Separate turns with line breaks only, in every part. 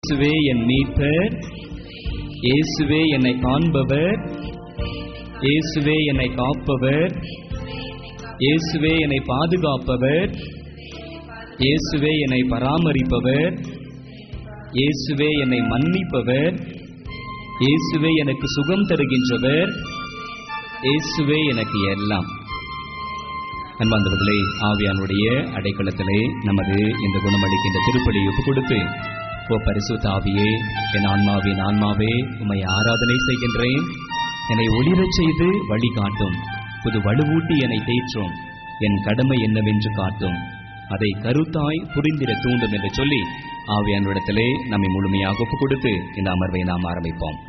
இயேசுவே என் மீட்பர் இயேசுவே என்னை காண்பவர் இயேசுவே என்னை காப்பவர் இயேசுவே என்னை பாதுகாப்பவர் இயேசுவே என்னை பராமரிப்பவர் இயேசுவே என்னை மன்னிப்பவர் இயேசுவே எனக்கு சுகம் தருகின்றவர் இயேசுவே எனக்கு எல்லாம் அன்பாந்தவர்களே ஆவியானுடைய அடைக்கலத்திலே நமது இந்த குணமளிக்கின்ற திருப்பலி ஒப்பு கொடுத்து ஓ பரிசுத்த ஆவியே என் ஆன்மாவின் ஆன்மாவே உம்மை ஆராதனை செய்கின்றேன் என்னை ஒளிரச் செய்து வழி காட்டும் புது வலுவூட்டி என்னை தேற்றும் என் கடமை என்னவென்று காட்டும் அதை கருத்தாய் புரிந்திட தூண்டும் என்று சொல்லி ஆவியானுடத்திலே நம்மை முழுமையாக ஒப்பு கொடுத்து இந்த அமர்வை நாம் ஆரம்பிப்போம்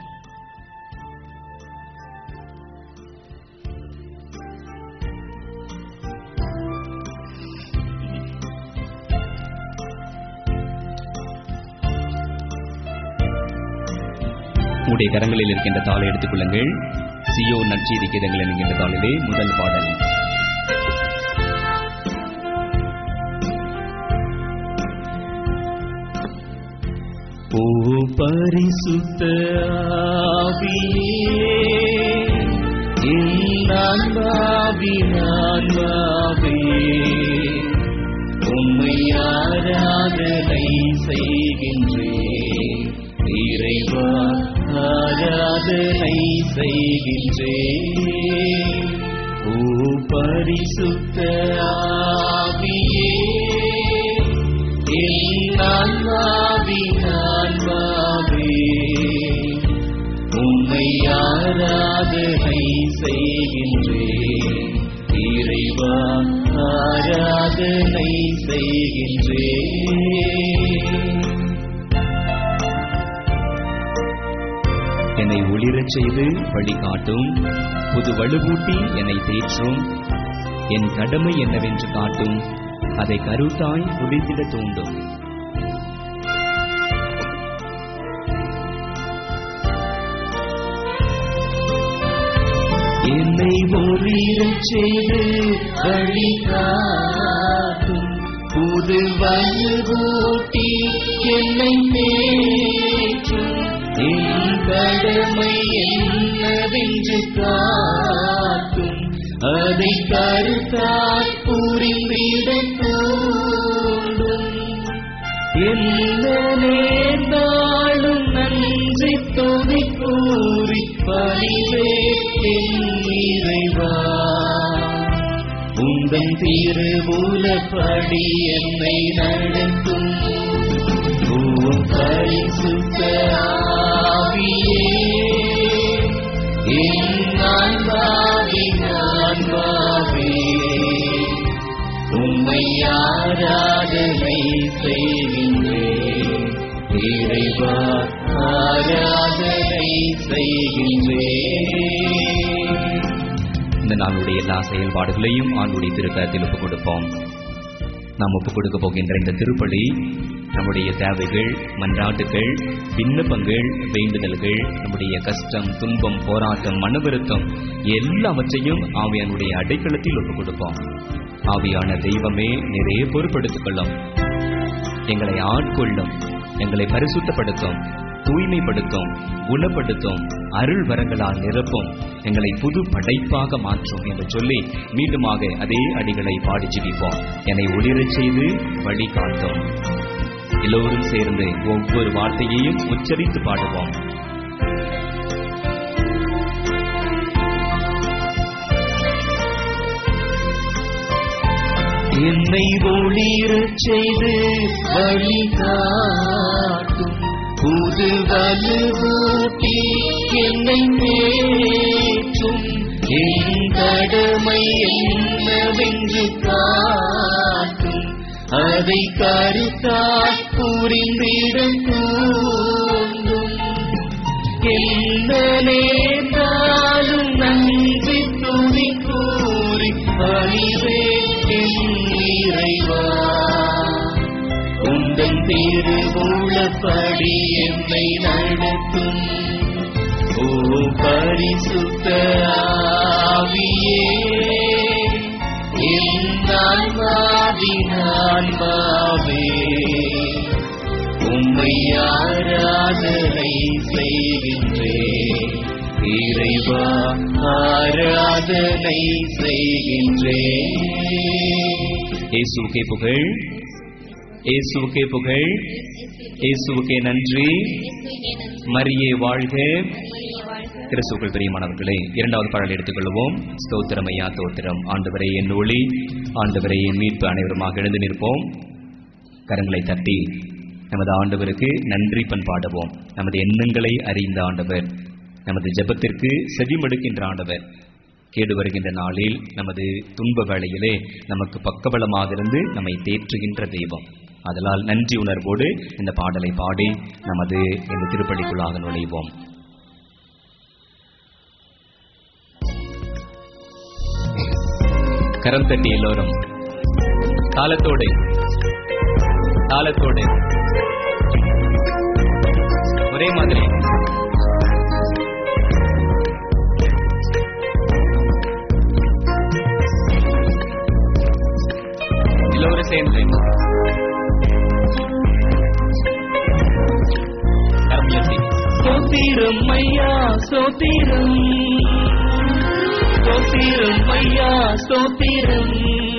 உடைய கரங்களில் இருக்கின்ற தாளை எடுத்துக் கொள்ளுங்கள் சியோ நற்செய்தி கீதங்கள் என்கின்ற தாளிலே முதல் பாடல் ஓ பரிசுத்த ஆவியே என் ஆன்மாவின் ஆன்மாவே உம்மை ஆராதனை செய்கின்றேன் இறைவா ஆராதனை செய்கின்றேன் ஓ பரிசுத்த ஆவியே என் ஆன்மாவின் ஆன்மாவே உம்மை ஆராதனை செய்கின்றேன் இறைவா ஆராதனை செய்கின்றேன் என்னை ஒளிரச் செய்து வழிகாட்டும் புது வலுவூட்டி என்னை தேற்றும் என் கடமை என்னவென்று காட்டும் அதை கருத்தாய் புரிந்திட தூண்டும் என்னை ஒளிரச் செய்து வழிகாட்டும் புது வலுவூட்டி என்னை தேற்றும் என் கடமை என்னவென்று காட்டும் அதை கருத்தாய் புரிந்திட தூண்டும் என்ன நேர்ந்தாலும் நன்றி தொகை கூறி பணிவே என் இறைவா உந்தன் திருவுலப்படி என்னை நடத்தும் ஓ பரிசுத்த ஆவியே என் ஆன்மாவின் ஆன்மாவே உம்மை ஆராதனை செய்கின்றேன் இறைவா ஆராதனை செய்கின்றேன் இந்த நாளுடைய எல்லா செயல்பாடுகளையும் ஆண்டுடைய திருக்கரத்தில் ஒப்புக் கொடுப்போம் நாம் ஒப்புக் கொடுக்க போகின்ற இந்த திருப்பலி நம்முடைய தேவைகள் மன்றாட்டுகள் விண்ணப்பங்கள் வேண்டுதல்கள் நம்முடைய கஷ்டம் துன்பம் போராட்டம் மனவருத்தம் எல்லாவற்றையும் ஆவியானுடைய அடைக்கலத்தில் ஒப்புக் கொடுப்போம் ஆவியான தெய்வமே நிறைய பொறுப்படுத்திக் கொள்ளும் எங்களை ஆட்கொள்ளும் எங்களை பரிசுத்தப்படுத்தும் தூய்மைப்படுத்தும் குணப்படுத்தும் அருள் வரங்களால் நிரப்பும் எங்களை புது படைப்பாக மாற்றும் என்று சொல்லி மீண்டுமாக அதே அடிகளை பாடி ஜிபிப்போம் என்னை ஒளிரச் செய்து வழி காட்டும் எல்லோரும் சேர்ந்து ஒவ்வொரு வார்த்தையையும் உச்சரித்து பாடுவோம் என்னை ஒளிரச் செய்து வழிகாட்டும் புது வலுவூட்டி என்னை தேற்றும் என் கடமை என்னவென்று காட்டும் அதை கருத்தாய் புரிந்திட தூண்டும் என்ன நேர்ந்தாலும் நன்றி துணி கூறி பணிவே என் இறைவா உந்தன் திருவுளப்படி என்னை நடத்தும் ஓ பரிசுத்த ஆவியே என் ஆன்மாவின் ஆன்மாவே உம்மை ஆரா ஆராதனை செய்கின்றேன் இறைவா ஆராதனை செய்கின்றேன் இயேசுக்கே புகழ் இயேசுக்கே புகழ் இயேசுக்கே நன்றி மரியே வாழ்க கிறிஸ்துக்கள் பிரியமானவர்களே இரண்டாவது பாடல் எடுத்துக்கொள்வோம் ஸ்தோத்திரம் ஐயா தோத்திரம் ஆண்டவரே என் ஒளி ஆண்டவரே என் மீட்பு அனைவருமாக எழுந்து நிற்போம் கரங்களை தட்டி நமது ஆண்டவருக்கு நன்றி பண்பாடுவோம் நமது எண்ணங்களை அறிந்த ஆண்டவர் நமது ஜெபத்திற்கு செவிமடுக்கின்ற ஆண்டவர் கேடு வருகின்ற நாளில் நமது துன்ப வேளையிலே நமக்கு பக்கபலமாக இருந்து நம்மை தேற்றுகின்ற தெய்வம் அதனால் நன்றி உணர்வோடு இந்த பாடலை பாடி நமது இந்த திருப்பலிக்குள்ளாக நுழைவோம் கரம் தட்டி எல்லோரும் காலத்தோடு காலத்தோடு ஒரே மாதிரி எல்லோரும் சேர்ந்து கரம் உயர்த்தி.
சோத்திரம் ஐயா சோத்திரம் சோத்திரம் ஐயா சோத்திரம்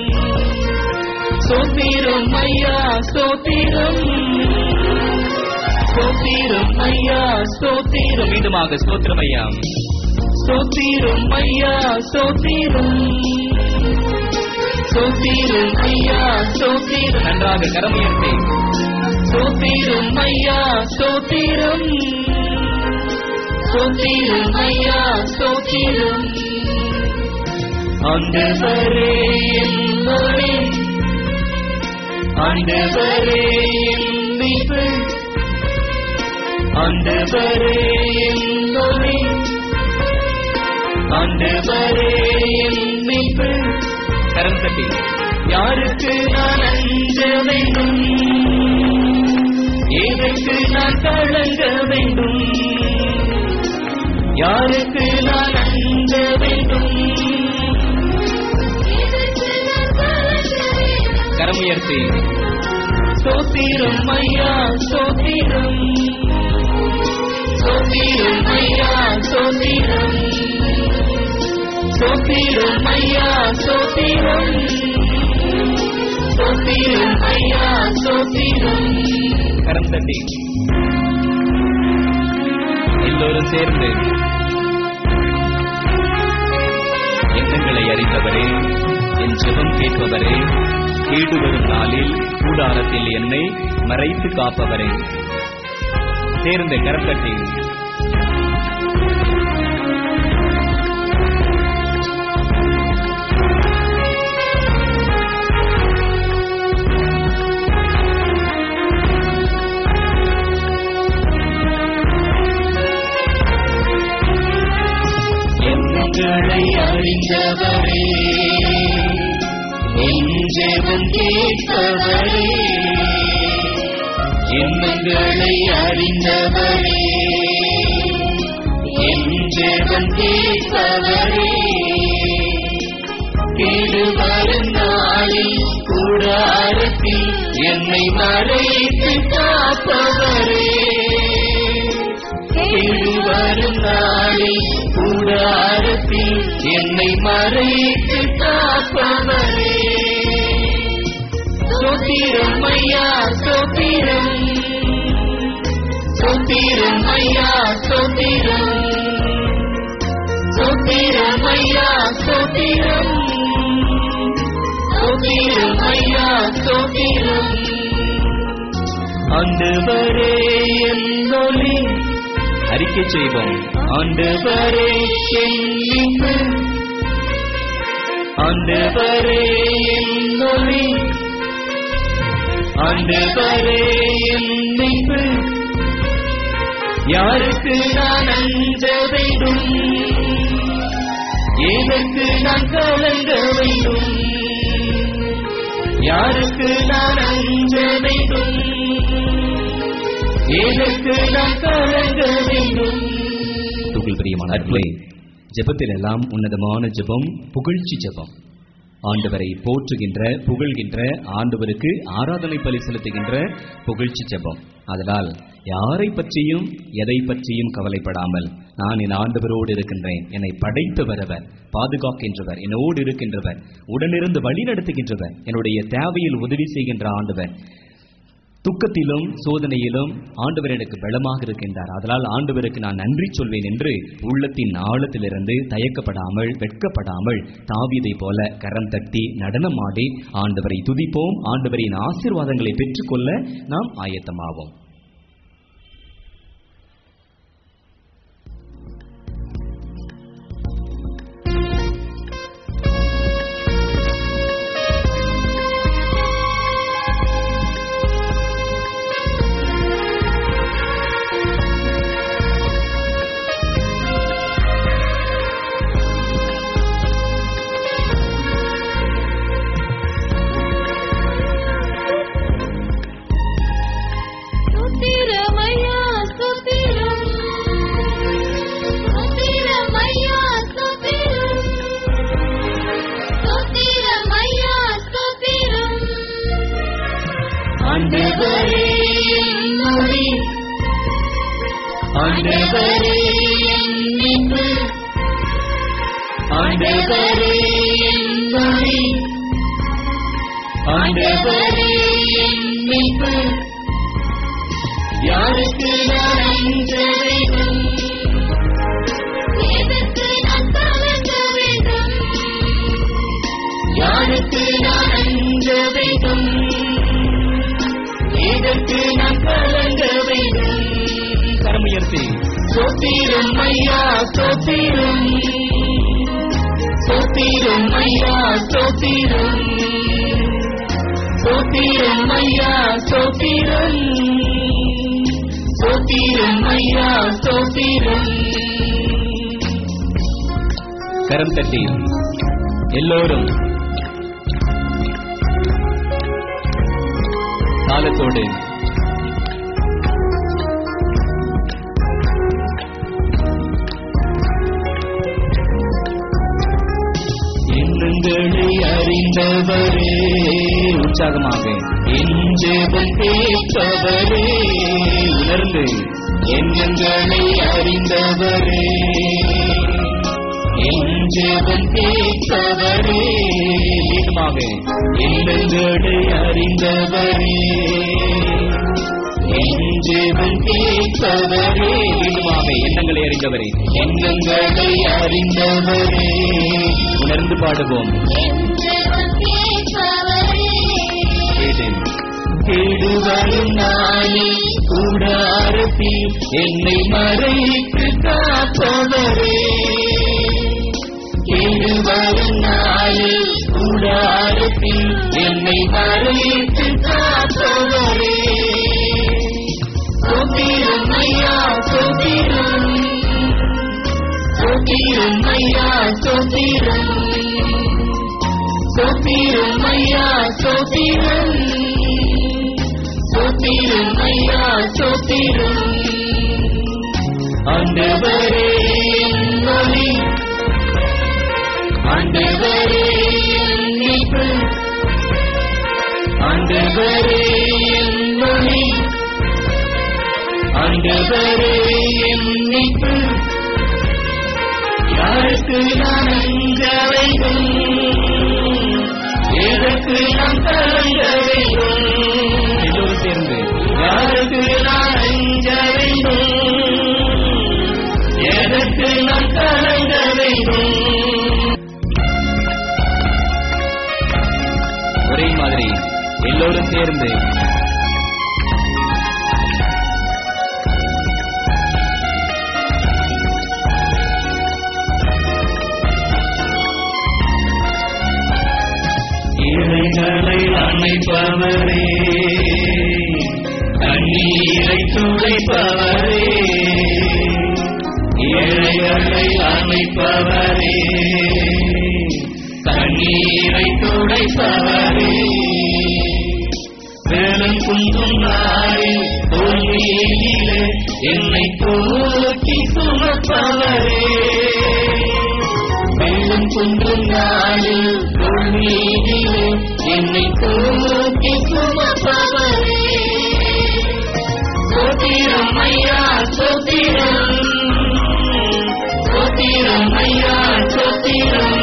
சோத்திரம் ஐயா சோத்திரம் சோத்திரம் ஐயா சோத்திரம்
மீண்டுமாக ஸ்தோத்திரம் ஐயா
சோத்திரம் ஐயா சோத்திரம் சோத்திரம் ஐயா சோத்திரம்
நன்றாக கரம் உயர்த்தி
சோத்திரம் ஐயா சோத்திரம் சோத்திரம் ஐயா சோத்திரம் ஆண்டவரே என்னோடே ஆண்டவரே என் மீட்பு ஆண்டவரே என்னோடே ஆண்டவரே என் மீட்பு
கரம் தட்டி
யாருக்கு நான் அஞ்ச வேண்டும் எதற்கு நான் கலங்க வேண்டும் யாருக்கு நான் அஞ்ச வேண்டும்
கரம் உயர்த்தி
சோத்திரம் ஐயா சோத்திரம் சோத்திரம் ஐயா சோத்திரம் சோத்திரம் ஐயா சோத்திரம் சோத்திரம் ஐயா சோத்திரம்
கரம் தட்டி எல்லோரும் சேர்ந்து எண்ணங்களை அறிந்தவரே என் ஜெபம் கேட்பவரே கேடு வரும் நாளில் கூடாரத்தில் என்னை மறைத்து காப்பவரே சேர்ந்து கரம் தட்டி
எண்ணங்களை அறிந்தவரே எஞ்செவன் கேட்பவரே எண்ணங்களை அறிந்தவரே எஞ்செவன் கேட்பவரே கேடு வரும் நாளில் கூடாரத்தில் என்னை மறைத்து காப்பவரே கேடு வரும் நாளில் கூடாரத்தில் என்னை மறைத்து காப்பவரே சோத்திரம் ஐயா சோத்திரம் சோத்திரம் ஐயா சோத்திரம் சோத்திரம் ஐயா சோத்திரம் சோத்திரம் ஐயா சோத்திரம் ஆண்டவரே என்னொலி
அறிக்கை செய்வோம்
ஆண்டவரே என் மீட்பு ஆண்டவரே என்னொலி ஆண்டவரே என் மீட்பு யாருக்கு நான் அஞ்ச வேண்டும் எதற்கு நான் கலங்க வேண்டும் யாருக்கு நான் அஞ்ச வேண்டும் எதற்கு நான் கலங்க வேண்டும்
துகில் பிரியமானவர்களே ஜெபத்தில் எல்லாம் உன்னதமான ஜெபம் புகழ்ச்சி ஜெபம் ஆண்டவரை போற்றுகின்ற புகழ்கின்ற ஆண்டவருக்கு ஆராதனை பலி செலுத்துகின்ற புகழ்ச்சி ஜெபம் அதனால் யாரை பற்றியும் எதை பற்றியும் கவலைப்படாமல் நான் என் ஆண்டவரோடு இருக்கின்றேன் என்னை படைத்தவர் அவர் பாதுகாக்கின்றவர் என்னோடு இருக்கின்றவர் உடனிருந்து வழி நடத்துகின்றவர் என்னுடைய தேவையில் உதவி செய்கின்ற ஆண்டவர் துக்கத்திலும் சோதனையிலும் ஆண்டவர் எனக்கு பலமாக இருக்கின்றார் அதனால் ஆண்டவருக்கு நான் நன்றி சொல்வேன் என்று உள்ளத்தின் ஆழத்திலிருந்து தயக்கப்படாமல் வெட்கப்படாமல் தாவீதை போல கரம் தட்டி நடனமாடி ஆண்டவரை துதிப்போம் ஆண்டவரின் ஆசீர்வாதங்களை பெற்றுக்கொள்ள நாம் ஆயத்தமாவோம்
ஸ்தோத்திரமையா ஸ்தோத்திரம் ஸ்தோத்திரமையா ஸ்தோத்திரம் ஸ்தோத்திரமையா ஸ்தோத்திரம்
ஆண்டவரே என் மொழி ஆண்டவரே என் மீட்பு ஆண்டவரே என் மொழி ஆண்டவரே என் மீட்பு யாருக்கு நான் அஞ்ச வேண்டும்
எதற்கு நான் கலங்க வேண்டும்
யாருக்கு நான் அஞ்ச வேண்டும் எதற்கு நான் கலங்க வேண்டும்
கரமுயர்த்தி
சோத்திரம் ஐயா சோத்திரம் சோத்திரம் ஐயா சோத்திரம் சோத்திரம் ஐயா சோத்திரம் சோத்திரம் ஐயா சோத்திரம்
கரம் தட்டி எல்லோரும் காலத்தோடு
எண்ணங்களை அறிந்தவரே
உற்சாகமாக
என் ஜெபம் கேட்பவரே
உணர்ந்து
எண்ணங்களை அறிந்தவரே என் ஜெபம் கேட்பவரே
மீண்டுமாக
எண்ணங்களை அறிந்தவரே என் ஜெபம் கேட்பவரே
மீண்டுமாக எண்ணங்களை அறிந்தவரே
எண்ணங்களை அறிந்தவரே
உணர்ந்து பாடுவோம்
என்றவன் கேட்பவரே
கேட்டு
தேடுவரும் நாளே கூடாரத்தில் என்னை மறைத்து காப்பவரே தேடுவரும் நாளே கூடாரத்தில் என்னை மறைத்து காப்பவரே சோத்திரம் ஐயா சோத்திரம் சோத்திரம் ஐயா சோத்திரம் சோத்திரம் ஐயா சோத்திரம் சோத்திரம் ஐயா சோத்திரம் ஆண்டவரே என் ஒளி ஆண்டவரே என் மீட்பு ஆண்டவரே என் ஒளி ஆண்டவரே என் மீட்பு யாருக்கு நான் அஞ்ச வேண்டும் எதற்கு நான் கலங்க வேண்டும்
எல்லோரும் சேர்ந்து
யாருக்கு நான் அஞ்ச வேண்டும் எதற்கு நான் கலங்க வேண்டும்
ஒரே மாதிரி எல்லோரும் சேர்ந்து
இலைகளை அணைப்பவரே கண்ணீரை துடைப்பவரே ஏழைகளை அணைப்பவரே கண்ணீரை துடைப்பவரே வேலம் குந்தும் நாளில் தோல்வியிலே என்னை தூக்கி சுமப்பவரே வெள்ளம் குன்றும் நாளில் தோல்வியிலே என்னை தூக்கி சுமப்பவரே சோத்திரம் ஐயா சோத்திரம் சோத்திரம் ஐயா சோத்திரம்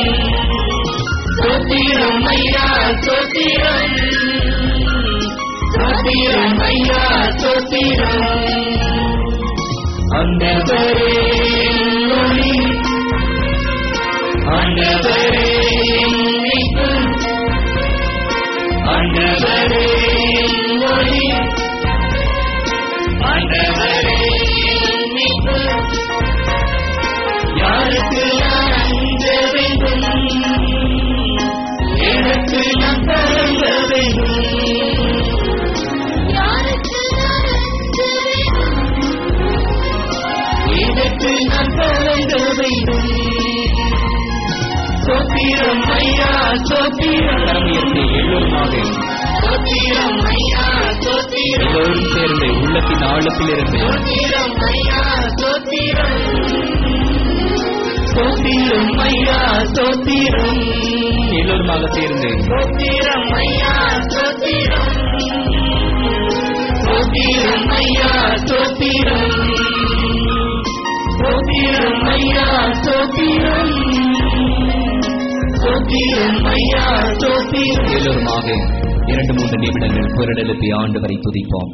சோத்திரம் ஐயா சோத்திரம் சோத்திரம் ஐயா சோத்திரம் ஆண்டவரே ஒளி ஆண்டவரே மீட்பு ஆண்டவரே ஒளி ஆண்டவரே மீட்பு யாருக்கு நான் அஞ்ச வேண்டும் எனக்கு நான் பழக வேண்டும்
யாருக்கு நான் அஞ்ச வேண்டும்
இதற்கு நான் பழக வேண்டும் சோத்திரம் ஐயா சோத்திரம்
கரமுயர்த்தி எல்லோருமாக
சோத்திரம் ஐயா சோத்திரம்
எல்லோரும் சேர்ந்து உள்ளத்தின் ஆழத்திலிருந்து
சோத்திரம் ஐயா சோத்திரம் சோத்திரம் ஐயா சோத்திரம்
எல்லோருமாக சேர்ந்து
சோத்திரம் ஐயா சோத்திரம் சோத்திரம் ஐயா சோத்திரம் சோத்திரம் ஐயா சோத்திரம் சோத்திரம் ஐயா சோத்திரம்
எல்லோருமாக இரண்டு மூன்று நிமிடங்கள் குரல் எழுப்பி ஆண்டவரை துதிப்போம்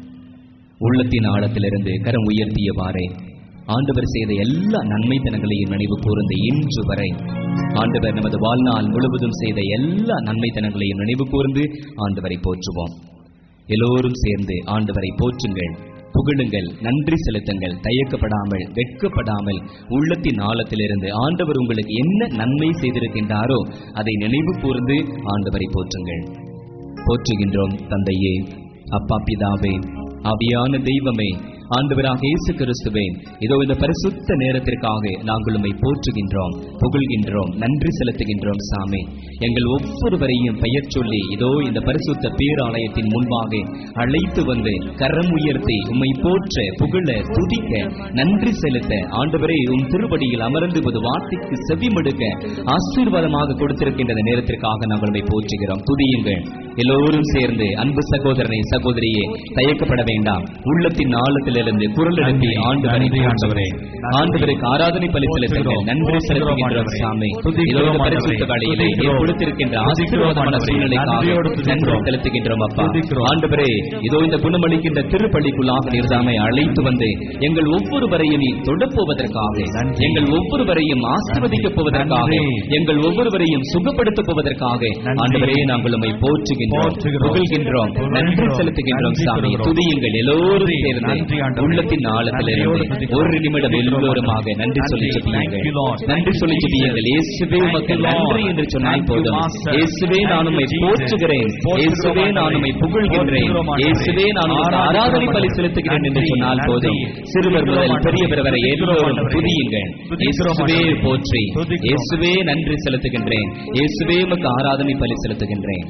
உள்ளத்தின் ஆழத்திலிருந்து கரம் உயர்த்தியவாறே ஆண்டவர் செய்த எல்லா நன்மைத்தனங்களையும் நினைவு கூர்ந்து இன்று வரை ஆண்டவர் நமது வாழ்நாள் முழுவதும் செய்த எல்லா நன்மைத்தனங்களையும் நினைவு கூர்ந்து ஆண்டவரை போற்றுவோம் எல்லோரும் சேர்ந்து ஆண்டவரை போற்றுங்கள் புகழுங்கள் நன்றி செலுத்துங்கள் தயக்கப்படாமல் வெட்கப்படாமல் உள்ளத்தின் ஆழத்திலிருந்து ஆண்டவர் உங்களுக்கு என்ன நன்மை செய்திருக்கின்றாரோ அதை நினைவு கூர்ந்து ஆண்டவரை போற்றுங்கள் போற்றுகின்றோம் தந்தையே அப்பா பிதாவே ஆவியான தெய்வமே ஆண்டவராக இயேசு கிறிஸ்துவே இதோ இந்த பரிசுத்த நேரத்திற்காக நாங்கள் உம்மை போற்றுகின்றோம் புகழ்கின்றோம் நன்றி செலுத்துகின்றோம் சாமி எங்கள் ஒவ்வொருவரையும் பெயர் சொல்லி இதோ இந்த பரிசுத்த பேராலயத்தின் முன்பாக அழைத்து வந்து கரம் உயர்த்தி உம்மை போற்ற புகழ துதிக்க நன்றி செலுத்த ஆண்டவரே உம் திருவடியில் அமர்ந்து ஒரு வார்த்தைக்கு செவிமடுக்க ஆசீர்வாதமாக கொடுத்திருக்கின்ற இந்த நேரத்திற்காக நாங்கள் உம்மை போற்றுகிறோம் துதியுங்கள் எல்லோரும் சேர்ந்து அன்பு சகோதரனை சகோதரியே தயக்கப்பட வேண்டாம் உள்ளத்தின் ஆழத்திலிருந்து குரல் எழுப்பி ஆண்டவரை
நன்றி ஆண்டவரே.
ஆண்டவருக்கு ஆராதனை பலி செலுத்துங்கள் நன்றி செலுத்துகின்றோம் சாமி இதோ இந்த பரிசுத்த வழியிலே நீர் கொடுத்திருக்கின்ற ஆசீர்வாதமான சூழ்நிலைக்காக நன்றி செலுத்துகின்றோம் அப்பா ஆண்டவரே இதோ இந்த குணமளிக்கின்ற திருப்பள்ளிக்குள்ளாக நீர்தாமை அழைத்து வந்து எங்கள் ஒவ்வொருவரையும் நீ தொடப்போவதற்காக எங்கள் ஒவ்வொருவரையும் ஆசீர்வதிக்கப் போவதற்காக எங்கள் ஒவ்வொருவரையும் சுகப்படுத்தப் போவதற்காக ஆண்டவரே நாங்கள் உம்மை போற்றுகின்றோம் புகழ்கின்றோம் நன்றி செலுத்துகின்றோம் சாமி துதியுங்கள் எல்லோரும் சேர்ந்து உள்ளத்தின் ஆழத்திலிருந்து ஒரு நிமிடம் எல்லோருமாக நன்றி சொல்லி ஜெபியுங்கள் நன்றி சொல்லி ஜெபியுங்கள் இயேசுவே உமக்கு நன்றி என்று சொன்னால் போதும் இயேசுவே நான் உம்மை போற்றுகிறேன் இயேசுவே நான் உம்மை புகழ்கின்றேன் இயேசுவே நான் உமக்கு ஆராதனை பலி செலுத்துகிறேன் என்று சொன்னால் போதும் சிறுவர் முதல் பெரியவர் வரை எல்லோரும் துதியுங்கள் இயேசுவே போற்றி இயேசுவே நன்றி செலுத்துகின்றேன் இயேசுவே உமக்கு ஆராதனை பலி செலுத்துகின்றேன்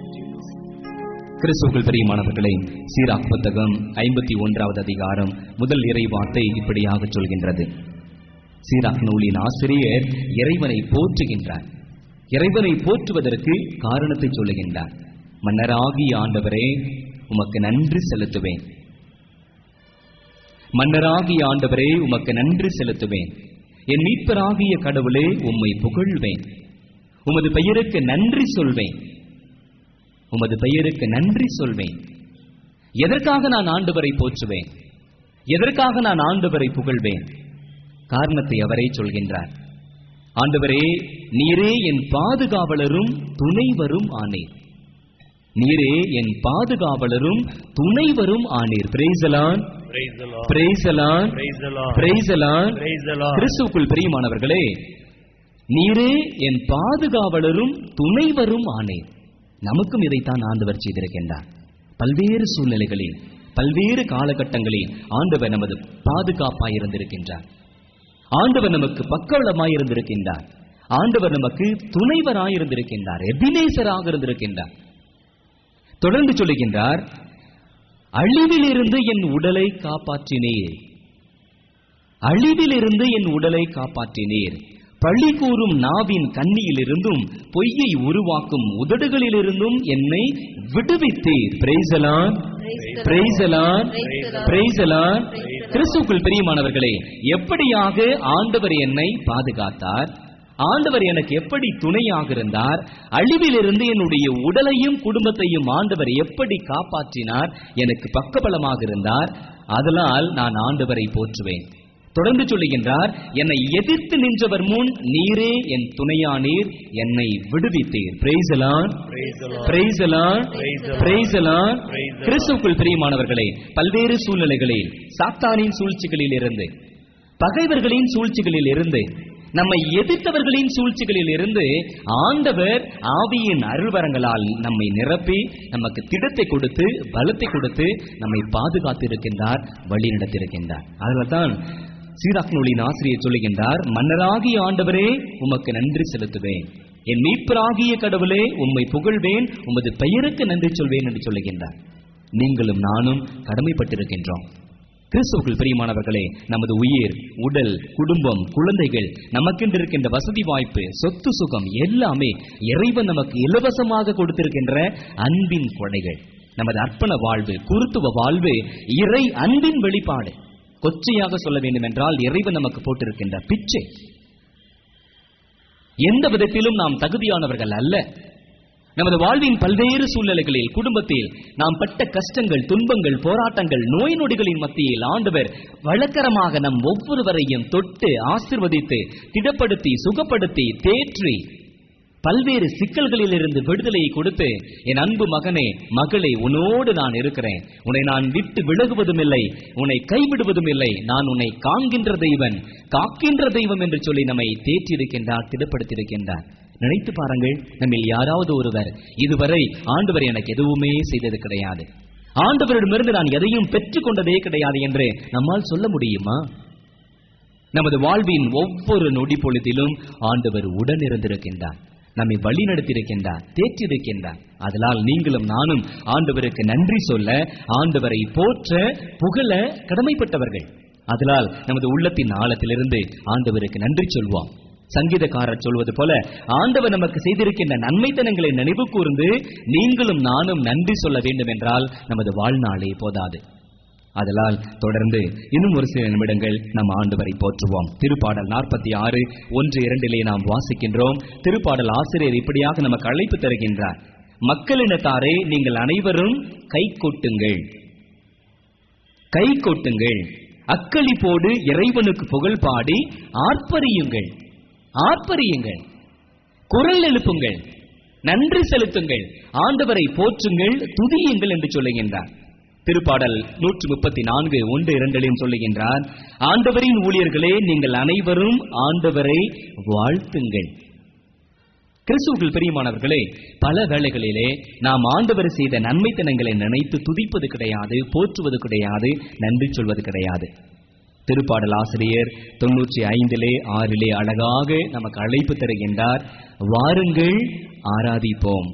கிறிஸ்துவுக்குள் பிரியமானவர்களே சீராக் புத்தகம் ஐம்பத்தி ஒன்றாவது அதிகாரம் முதல் இறை வார்த்தை இப்படியாக சொல்கின்றது சீராக் நூலின் ஆசிரியர் இறைவனை போற்றுகின்றார் இறைவனை போற்றுவதற்கு காரணத்தை சொல்லுகின்றார் மன்னராகிய ஆண்டவரே உமக்கு நன்றி செலுத்துவேன் மன்னராகிய ஆண்டவரே உமக்கு நன்றி செலுத்துவேன் என் மீட்பராகிய கடவுளே உம்மை புகழ்வேன் உமது பெயருக்கு நன்றி சொல்வேன் உமது பெயருக்கு நன்றி சொல்வேன் எதற்காக நான் ஆண்டவரை போற்றுவேன் எதற்காக நான் ஆண்டவரை புகழ்வேன் காரணத்தை அவரே சொல்கின்றார் ஆண்டவரே நீரே என் பாதுகாவலரும் துணைவரும் ஆனீர் நீரே என் பாதுகாவலரும் துணைவரும் ஆனீர் praise the Lord
Praise the Lord.
Praise the Lord
Praise the Lord.
Praise the Lord
Praise the Lord.
கிறிஸ்துவுக்குள் பிரியமானவர்களே நீரே என் பாதுகாவலரும் துணைவரும் ஆனேன் நமக்கும் இதைத்தான் ஆண்டவர் செய்திருக்கின்றார் பல்வேறு சூழ்நிலைகளில் பல்வேறு காலகட்டங்களில் ஆண்டவர் நமது பாதுகாப்பாய் இருந்திருக்கின்றார் ஆண்டவர் நமக்கு பக்கவளமாய் இருந்திருக்கின்றார் ஆண்டவர் நமக்கு துணைவராய் இருந்திருக்கின்றார் எபினேசராக இருந்திருக்கின்றார் தொடர்ந்து சொல்லுகின்றார் அழிவிலிருந்து என் உடலை காப்பாற்றினீர் அழிவிலிருந்து என் உடலை காப்பாற்றினீர் பழி கூறும் நாவின் கண்ணியிலிருந்தும் பொய்யை உருவாக்கும் உதடுகளிலிருந்தும் என்னை விடுவித்தீர் பிரைசலான் பிரைசலான் பிரைசலான் கிறிஸ்துக்குள் பிரியமானவர்களே எப்படியாக ஆண்டவர் என்னை பாதுகாத்தார் ஆண்டவர் எனக்கு எப்படி துணையாக இருந்தார் அழிவிலிருந்து என்னுடைய உடலையும் குடும்பத்தையும் ஆண்டவர் எப்படி காப்பாற்றினார் எனக்கு பக்கபலமாக இருந்தார் அதனால் நான் ஆண்டவரை போற்றுவேன் தொடர்ந்து சொல்லுகின்றார் என்னை எதிர்த்து நின்றவர் முன் நீரே என் துணையானீர் என்னை விடுவித்தீர் பிரைசலான் பிரைசலான் பிரைசலான் கிறிஸ்துக்குள் பிரியமானவர்களே பல்வேறு சூழ்நிலைகளில் சாத்தானின் சூழ்ச்சிகளில் இருந்து பகைவர்களின் சூழ்ச்சிகளில் இருந்து நம்மை எதிர்த்தவர்களின் சூழ்ச்சிகளில் இருந்து ஆண்டவர் ஆவியின் அருள்வரங்களால் நம்மை நிரப்பி நமக்கு திடத்தை கொடுத்து பலத்தை கொடுத்து நம்மை பாதுகாத்து இருக்கின்றார் வழி நடத்தியிருக்கின்றார் அதனால்தான் சீராக்னொழியின் ஆசிரியர் சொல்லுகின்றார் மன்னராகிய ஆண்டவரே உமக்கு நன்றி செலுத்துவேன் என் மீட்பராகிய கடவுளே உம்மை புகழ்வேன் உமது பெயருக்கு நன்றி சொல்வேன் என்று சொல்லுகின்றார் நீங்களும் நானும் கடமைப்பட்டிருக்கின்றோம் கிறிஸ்துவுக்குள் பிரியமானவர்களே நமது உயிர் உடல் குடும்பம் குழந்தைகள் நமக்கென்று இருக்கின்ற வசதி வாய்ப்பு சொத்து சுகம் எல்லாமே இறைவன் நமக்கு இலவசமாக கொடுத்திருக்கின்ற அன்பின் கொடைகள் நமது அர்ப்பண வாழ்வு குருத்துவ வாழ்வு இறை அன்பின் வெளிப்பாடு கொச்சையாக சொல்ல வேண்டும் என்றால் இறைவன் நமக்கு போட்டிருக்கின்ற பிச்சை எந்த விதத்திலும் நாம் தகுதியானவர்கள் அல்ல நமது வாழ்வின் பல்வேறு சூழ்நிலைகளில் குடும்பத்தில் நாம் பட்ட கஷ்டங்கள் துன்பங்கள் போராட்டங்கள் நோய் நொடிகளின் மத்தியில் ஆண்டவர் வழக்கரமாக நம் ஒவ்வொருவரையும் தொட்டு ஆசிர்வதித்து திடப்படுத்தி சுகப்படுத்தி தேற்றி பல்வேறு சிக்கல்களில் இருந்து விடுதலையை கொடுத்து என் அன்பு மகனே மகளே உன்னோடு நான் இருக்கிறேன் உன்னை நான் விட்டு விலகுவதும் இல்லை உன்னை கைவிடுவதும் இல்லை நான் உன்னை காண்கின்ற தெய்வன் காக்கின்ற தெய்வம் என்று சொல்லி நம்மை தேற்றியிருக்கின்றார் திடப்படுத்தியிருக்கின்றார் நினைத்து பாருங்கள் நம்மில் யாராவது ஒருவர் இதுவரை ஆண்டவர் எனக்கு எதுவுமே செய்தது கிடையாது ஆண்டவரிடமிருந்து நான் எதையும் பெற்றுக் கொண்டதே கிடையாது என்று நம்மால் சொல்ல முடியுமா நமது வாழ்வின் ஒவ்வொரு நொடி பொழுதிலும் ஆண்டவர் உடன் இருந்திருக்கின்றார் நம்மை வழி நடத்தியிருக்கின்றார் தேற்றியிருக்கின்றார் அதனால் நீங்களும் நானும் ஆண்டவருக்கு நன்றி சொல்ல ஆண்டவரை போற்ற புகழ கடமைப்பட்டவர்கள் அதனால் நமது உள்ளத்தின் ஆழத்திலிருந்து ஆண்டவருக்கு நன்றி சொல்வோம் சங்கீதக்காரர் சொல்வது போல ஆண்டவர் நமக்கு செய்திருக்கின்ற நன்மைத்தனங்களை நினைவு கூர்ந்து நீங்களும் நானும் நன்றி சொல்ல வேண்டும் என்றால் நமது வாழ்நாளே போதாது அதனால் தொடர்ந்து இன்னும் ஒரு சில நிமிடங்கள் நம் ஆண்டவரை போற்றுவோம் திருப்பாடல் நாற்பத்தி ஆறு ஒன்று இரண்டிலே நாம் வாசிக்கின்றோம் திருப்பாடல் ஆசிரியர் இப்படியாக நமக்கு அழைப்பு தருகின்றார் மக்களினத்தாரே நீங்கள் அனைவரும் கை கொட்டுங்கள் கை கொட்டுங்கள் அக்களிப்போடு இறைவனுக்கு புகழ் பாடி ஆர்ப்பரியுங்கள் ஆர்ப்பரியுங்கள் குரல் எழுப்புங்கள் நன்றி செலுத்துங்கள் ஆண்டவரை போற்றுங்கள் துதியுங்கள் என்று சொல்லுகின்றார் திருப்பாடல் நூற்று முப்பத்தி நான்கு ஒன்று இரண்டிலையும் சொல்லுகின்றார் ஆண்டவரின் ஊழியர்களே நீங்கள் அனைவரும் ஆண்டவரை வாழ்த்துங்கள் கிறிஸ்துவுக்குள் பிரியமானவர்களே பல வேளைகளிலே நாம் ஆண்டவர் செய்த நன்மைத்தனங்களை நினைத்து துதிப்பது கிடையாது போற்றுவது கிடையாது நன்றி சொல்வது கிடையாது திருப்பாடல் ஆசிரியர் தொன்னூற்றி ஐந்திலே ஆறிலே அழகாக நமக்கு அழைப்பு தருகின்றார் வாருங்கள் ஆராதிப்போம்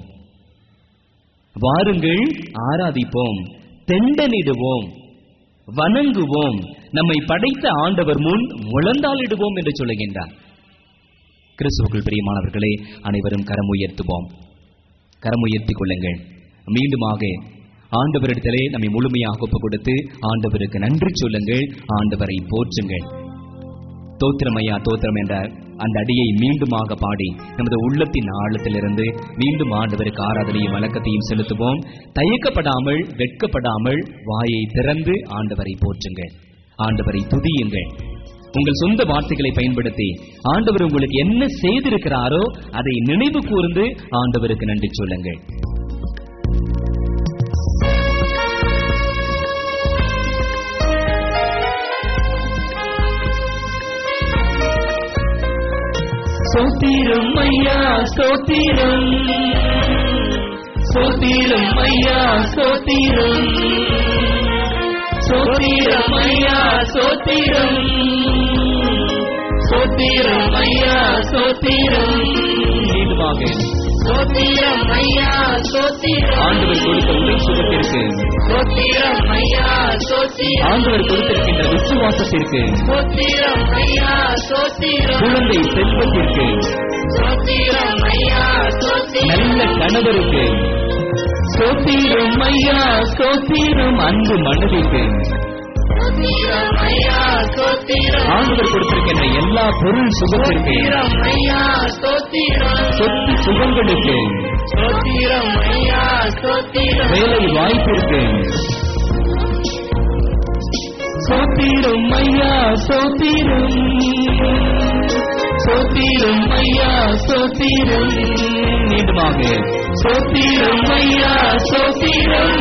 வாருங்கள் ஆராதிப்போம் தெண்டனிடுவோம் வணங்குவோம் நம்மை படைத்த ஆண்டவர் முன் முழந்தாளிடுவோம் என்று சொல்லுகின்றார் கிறிஸ்துவுக்குள் பிரியமானவர்களே அனைவரும் கரம் உயர்த்துவோம் கரம் உயர்த்திக் கொள்ளுங்கள் மீண்டுமாக ஆண்டவரிடத்திலே நம்மை முழுமையாக ஒப்பு கொடுத்து ஆண்டவருக்கு நன்றி சொல்லுங்கள் ஆண்டவரை போற்றுங்கள் தோத்திரமையா தோத்திரம் என்ற அந்த அடியை மீண்டுமாக பாடி நமது உள்ளத்தின் ஆழத்திலிருந்து மீண்டும் ஆண்டவருக்கு ஆராதனையும் வழக்கத்தையும் செலுத்துவோம் தயக்கப்படாமல் வெட்கப்படாமல் வாயை திறந்து ஆண்டவரை போற்றுங்கள் ஆண்டவரை துதியுங்கள் உங்கள் சொந்த வார்த்தைகளை பயன்படுத்தி ஆண்டவர் உங்களுக்கு என்ன செய்திருக்கிறாரோ அதை நினைவு கூர்ந்து ஆண்டவருக்கு நன்றி சொல்லுங்கள்
சோத்திரம் ஐயா சோத்திரம் சோத்திரம் ஐயா சோத்திரம் சோத்திரம் ஐயா சோத்திரம் சோத்திரம் ஐயா சோத்திரம்
மீண்டுமாக
சோத்திரம் ஐயா சோத்திரம்
ஆண்டவர் கொடுத்த உடல் சுகத்திற்கு
சோத்திரம் ஐயா சோத்திரம்
ஆண்டவர் கொடுத்திருக்கின்ற விசுவாச விசுவாசத்திற்கு
சோத்திரம் ஐயா சோத்திரம்
குழந்தை செல்வத்திற்கு
சோத்திரம் ஐயா சோத்திரம்
நல்ல கணவருக்கு சோத்திரம் ஐயா சோத்திரம் அன்பு மனைவிக்கு
சோத்திரம் ஐயா சோத்திரம்
ஆண்டவர் கொடுத்திருக்கின்ற எல்லா பொருள் சுகத்திற்கு
சோத்திரம் ஐயா சோத்திரம்
சொத்து சுகங்களுக்கு
சோத்திரம் ஐயா சோத்திரம்
வேலை வாய்ப்பிற்கு சோத்திரம் ஐயா சோத்திரம் சோத்திரம் ஐயா சோத்திரம் மீண்டுமாக சோத்திரம் ஐயா சோத்திரம்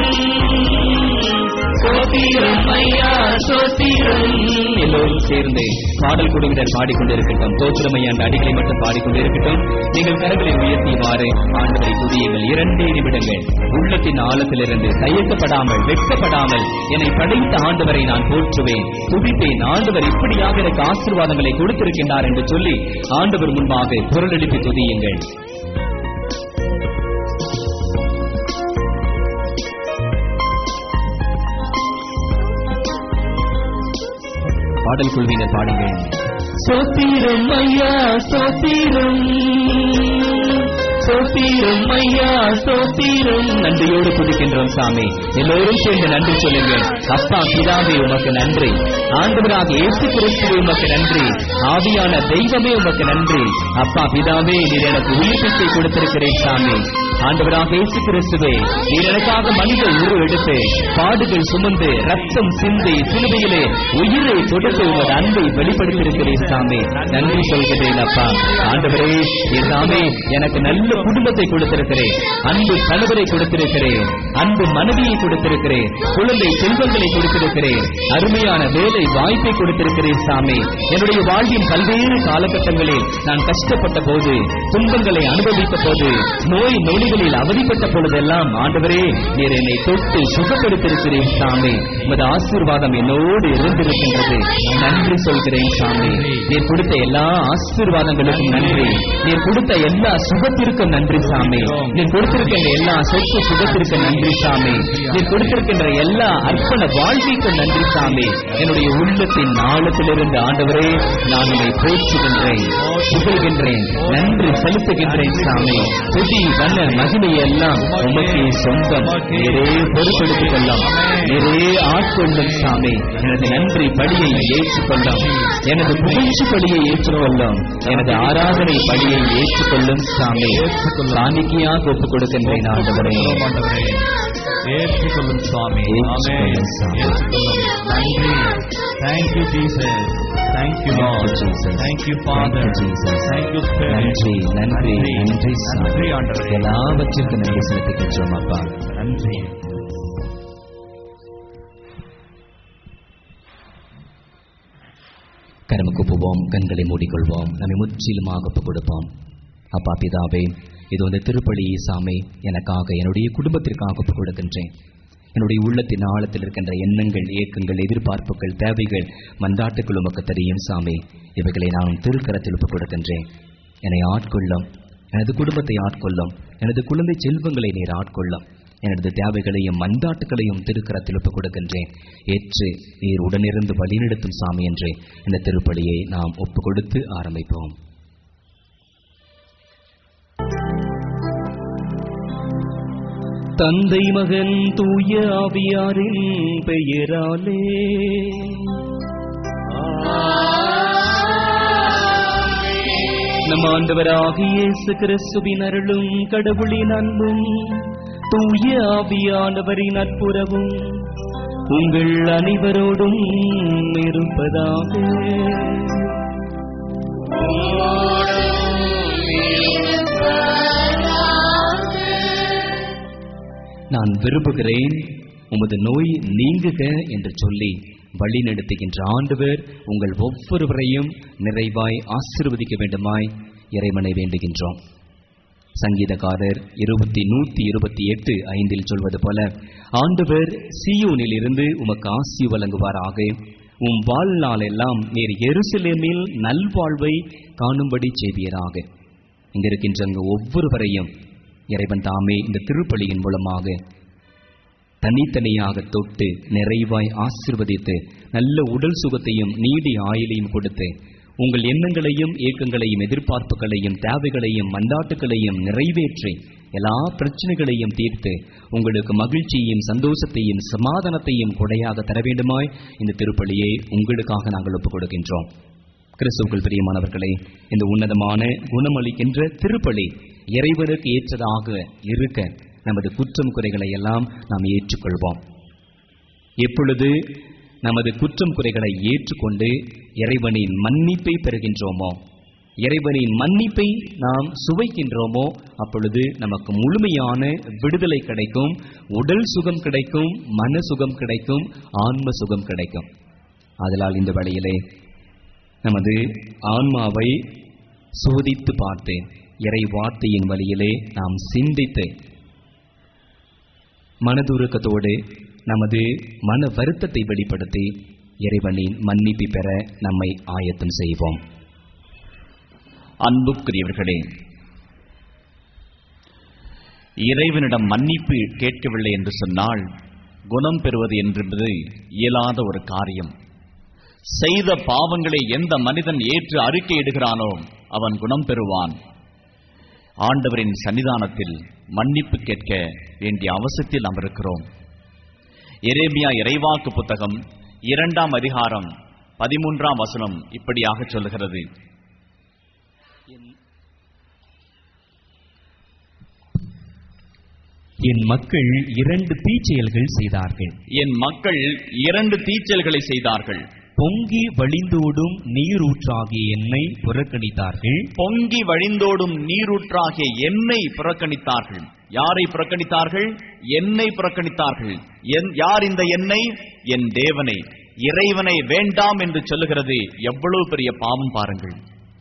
சோத்திரம் ஐயா சோத்திரம் எல்லோரும் சேர்ந்து பாடல் குழுவினர் பாடிக்கொண்டிருக்கட்டும் தோத்திரம் அந்த அடிகளை மட்டும் பாடிக்கொண்டிருக்கட்டும் நீங்கள் கரங்களை உயர்த்தியவாறு ஆண்டவரை துதியுங்கள் இரண்டே நிமிடங்கள் உள்ளத்தின் ஆழத்திலிருந்து தயக்கப்படாமல் வெட்கப்படாமல் என்னை படைத்த ஆண்டவரை நான் போற்றுவேன் துதிப்பேன் ஆண்டவர் இப்படியாக எனக்கு ஆசீர்வாதங்களை கொடுத்திருக்கின்றார் என்று சொல்லி ஆண்டவர் முன்பாக குரல் எழுப்பி துதியுங்கள் பாடல் குழுவினர் பாடுங்கள் சோத்திரம் ஐயா சோத்திரம் சோத்திரம் ஐயா சோத்திரம் நன்றியோடு துதிக்கின்றோம் சாமி எல்லோரும் சேர்ந்து நன்றி சொல்லுங்கள் அப்பா பிதாவே உமக்கு நன்றி ஆண்டவராக இயேசு கிறிஸ்துவே உமக்கு நன்றி ஆவியான தெய்வமே உமக்கு நன்றி அப்பா பிதாவே நீர் எனக்கு உயிர்ப்பிச்சை கொடுத்திருக்கிறேன் சாமி ஆண்டவராக இயேசு கிறிஸ்துவே நீர் எனக்காக மனித உருவ எடுத்து பாடுகள் சுமந்து ரத்தம் சிந்தி சிலுவையிலே உயிரை கொடுத்து உமது அன்பை வெளிப்படுத்தியிருக்கிறேன் சாமி நன்றி சொல்கிறேன் அப்பா ஆண்டவரே என் சாமி எனக்கு நல்ல குடும்பத்தை கொடுத்திருக்கிறேன் அன்பு கணவரை கொடுத்திருக்கிறேன் அன்பு மனைவியை கொடுத்திருக்கிறேன் குழந்தை செல்வங்களை கொடுத்திருக்கிறேன் அருமையான வேலை வாய்ப்பை கொடுத்திருக்கிறேன் சாமி என்னுடைய வாழ்வின் பல்வேறு காலகட்டங்களில் நான் கஷ்டப்பட்ட போது துன்பங்களை அனுபவித்த போது நோய் நொடிகளில் அவதிப்பட்ட பொழுதெல்லாம் ஆண்டவரே நீர் என்னை தொட்டு சுகப்படுத்திருக்கிறேன் சாமி உமது ஆசீர்வாதம் என்னோடு இருந்திருக்கின்றது நன்றி சொல்கிறேன் சாமி நீர் கொடுத்த எல்லா ஆசீர்வாதங்களுக்கும் நன்றி நீர் கொடுத்த எல்லா சுகத்திற்கும் நன்றி சாமி நீர் கொடுத்திருக்கின்ற எல்லா சொத்து சுகத்திற்கு நன்றி சாமி நீர் கொடுத்திருக்கின்ற எல்லா அர்ப்பண வாழ்விக்கும் நன்றி சாமி என்னுடைய உள்ளத்தின் ஆழத்திலிருந்து ஆண்டவரே நான் உன்னை போற்றுகின்றேன் புகழ்கின்றேன் நன்றி செலுத்துகின்றேன் சாமி புதி வண்ண மகிமை எல்லாம் உமக்கு சொந்தம் நீரே பொறுப்பெடுத்துக் கொள்ளும் நீரே ஆட்கொள்ளும் சாமி எனது நன்றி படியை ஏற்றுக்கொள்ளும் எனது புகழ்ச்சி படியை ஏற்றுக்கொள்ளும் எனது ஆராதனை படியை ஏற்றுக்கொள்ளும் சாமி காணிக்கையாக ஒப்புக் கொடுக்கின்றேன் ஆண்டவரே
ஏற்றுக்கொள்ளும் சுவாமி
ஏற்றுக்கொள்ளும் சாமி.
ஏற்றுக்கொள்ளும் நன்றி thank you Jesus thank you Lord
Jesus.
Thank you
Thank
father
you, Jesus.
Thank you
நன்றி நன்றி நன்றி சாமி
நன்றி ஆண்டவரே
எல்லாவற்றிற்கும் நன்றி செலுத்துகின்றோம் அப்பா
நன்றி
கரமுக்கு போவோம் கண்களை மூடிக்கொள்வோம் நம்மை முற்றிலுமாக ஒப்புக் கொடுப்போம் அப்பா பிதாவே இது வந்து திருப்பலி சாமி எனக்காக என்னுடைய குடும்பத்திற்காக ஒப்புக் கொடுக்கின்றேன் என்னுடைய உள்ளத்தின் ஆழத்தில் இருக்கின்ற எண்ணங்கள் இயக்கங்கள் எதிர்பார்ப்புகள் தேவைகள் மன்றாட்டுகள் உமக்கு தெரியும் சாமி இவைகளை நான் திருக்கரத்தில் ஒப்புக் கொடுக்கின்றேன் என்னை ஆட்கொள்ளும் எனது குடும்பத்தை ஆட்கொள்ளும் எனது குழந்தை செல்வங்களை நீர் ஆட்கொள்ளும் எனது தேவைகளையும் மன்றாட்டுகளையும் திருக்கரத்தில் ஒப்புக் கொடுக்கின்றேன் ஏற்று நீர் உடனிருந்து வழிநடத்தும் சாமி என்று இந்த திருப்பலியை நாம் ஒப்புக் கொடுத்து ஆரம்பிப்போம் தந்தை மகன் தூய ஆவியாரின் பெயராலே நம் ஆண்டவராகிய இயேசு கிறிஸ்துவின் அருளும் கடவுளின் அன்பும் தூய ஆவியானவரின் நட்புறவும் உங்கள் அனைவரோடும் இருப்பதாக நான் விரும்புகிறேன் உமது நோய் நீங்குக என்று சொல்லி வழி நடத்துகின்ற ஆண்டவர் உங்கள் ஒவ்வொருவரையும் நிறைவாய் ஆசீர்வதிக்க வேண்டுமாய் இறைவனை வேண்டுகின்றோம் சங்கீதக்காரர் இருபத்தி நூத்தி இருபத்தி எட்டு ஐந்தில் சொல்வது போல ஆண்டவர் சியோனில் இருந்து உமக்கு ஆசி வழங்குவாராக உம் வாழ்நாள் எல்லாம் நீர் எருசலேமில் நல்வாழ்வை காணும்படி செய்வீராக இங்க இருக்கின்ற அங்கு ஒவ்வொருவரையும் இறைவன் தாமே இந்த திருப்பலியின் மூலமாக தனித்தனியாக தொட்டு நிறைவாய் ஆசிர்வதித்து நல்ல உடல் சுகத்தையும் நீடி ஆயுளையும் கொடுத்து உங்கள் எண்ணங்களையும் ஏக்கங்களையும் எதிர்பார்ப்புகளையும் தேவைகளையும் மண்டாட்டுகளையும் நிறைவேற்றி எல்லா பிரச்சனைகளையும் தீர்த்து உங்களுக்கு மகிழ்ச்சியையும் சந்தோஷத்தையும் சமாதானத்தையும் கொடையாக தர வேண்டுமாய் இந்த திருப்பலியை உங்களுக்காக நாங்கள் ஒப்புக் கொடுக்கின்றோம் கிறிஸ்துவுக்குள் பிரியமானவர்களே இந்த உன்னதமான குணமளிக்கின்ற திருப்பலி இறைவனுக்கு ஏற்றதாக இருக்க நமது குற்றம் குறைகளை எல்லாம் நாம் ஏற்றுக்கொள்வோம் எப்பொழுது நமது குற்றம் குறைகளை ஏற்றுக்கொண்டு இறைவனின் மன்னிப்பை பெறுகின்றோமோ இறைவனின் மன்னிப்பை நாம் சுவைக்கின்றோமோ அப்பொழுது நமக்கு முழுமையான விடுதலை கிடைக்கும் உடல் சுகம் கிடைக்கும் மன சுகம் கிடைக்கும் ஆன்ம சுகம் கிடைக்கும் அதனால் இந்த வழியிலே நமது ஆன்மாவை சோதித்து பார்த்து இறை வார்த்தையின் வழியிலே நாம் சிந்தித்து மனதுருக்கத்தோடு நமது மன வருத்தத்தை வெளிப்படுத்தி இறைவனின் மன்னிப்பு பெற நம்மை ஆயத்தம் செய்வோம்
அன்புக்குரியவர்களே இறைவனிடம் மன்னிப்பு கேட்கவில்லை என்று சொன்னால் குணம் பெறுவது என்பது இயலாத ஒரு காரியம் செய்த பாவங்களை எந்த மனிதன் ஏற்று அறிக்கையிடுகிறானோ அவன் குணம் பெறுவான் ஆண்டவரின் சன்னிதானத்தில் மன்னிப்பு கேட்க வேண்டிய அவசியத்தில் நாம் இருக்கிறோம் எரேமியா இறைவாக்கு புத்தகம் இரண்டாம் அதிகாரம் பதிமூன்றாம் வசனம் இப்படியாக சொல்லுகிறது
என் மக்கள் இரண்டு தீச்செயல்கள் செய்தார்கள்
என் மக்கள் இரண்டு தீச்சல்களை செய்தார்கள்
பொங்கி வழிந்தோடும் நீரூற்றாகிய என்னை புறக்கணித்தார்கள்
பொங்கி வழிந்தோடும் நீரூற்றாகிய எண்ணெய் புறக்கணித்தார்கள் யாரை புறக்கணித்தார்கள் எண்ணெய் புறக்கணித்தார்கள் என் யார் இந்த எண்ணெய் என் தேவனை இறைவனை வேண்டாம் என்று சொல்லுகிறது எவ்வளவு பெரிய பாவம் பாருங்கள்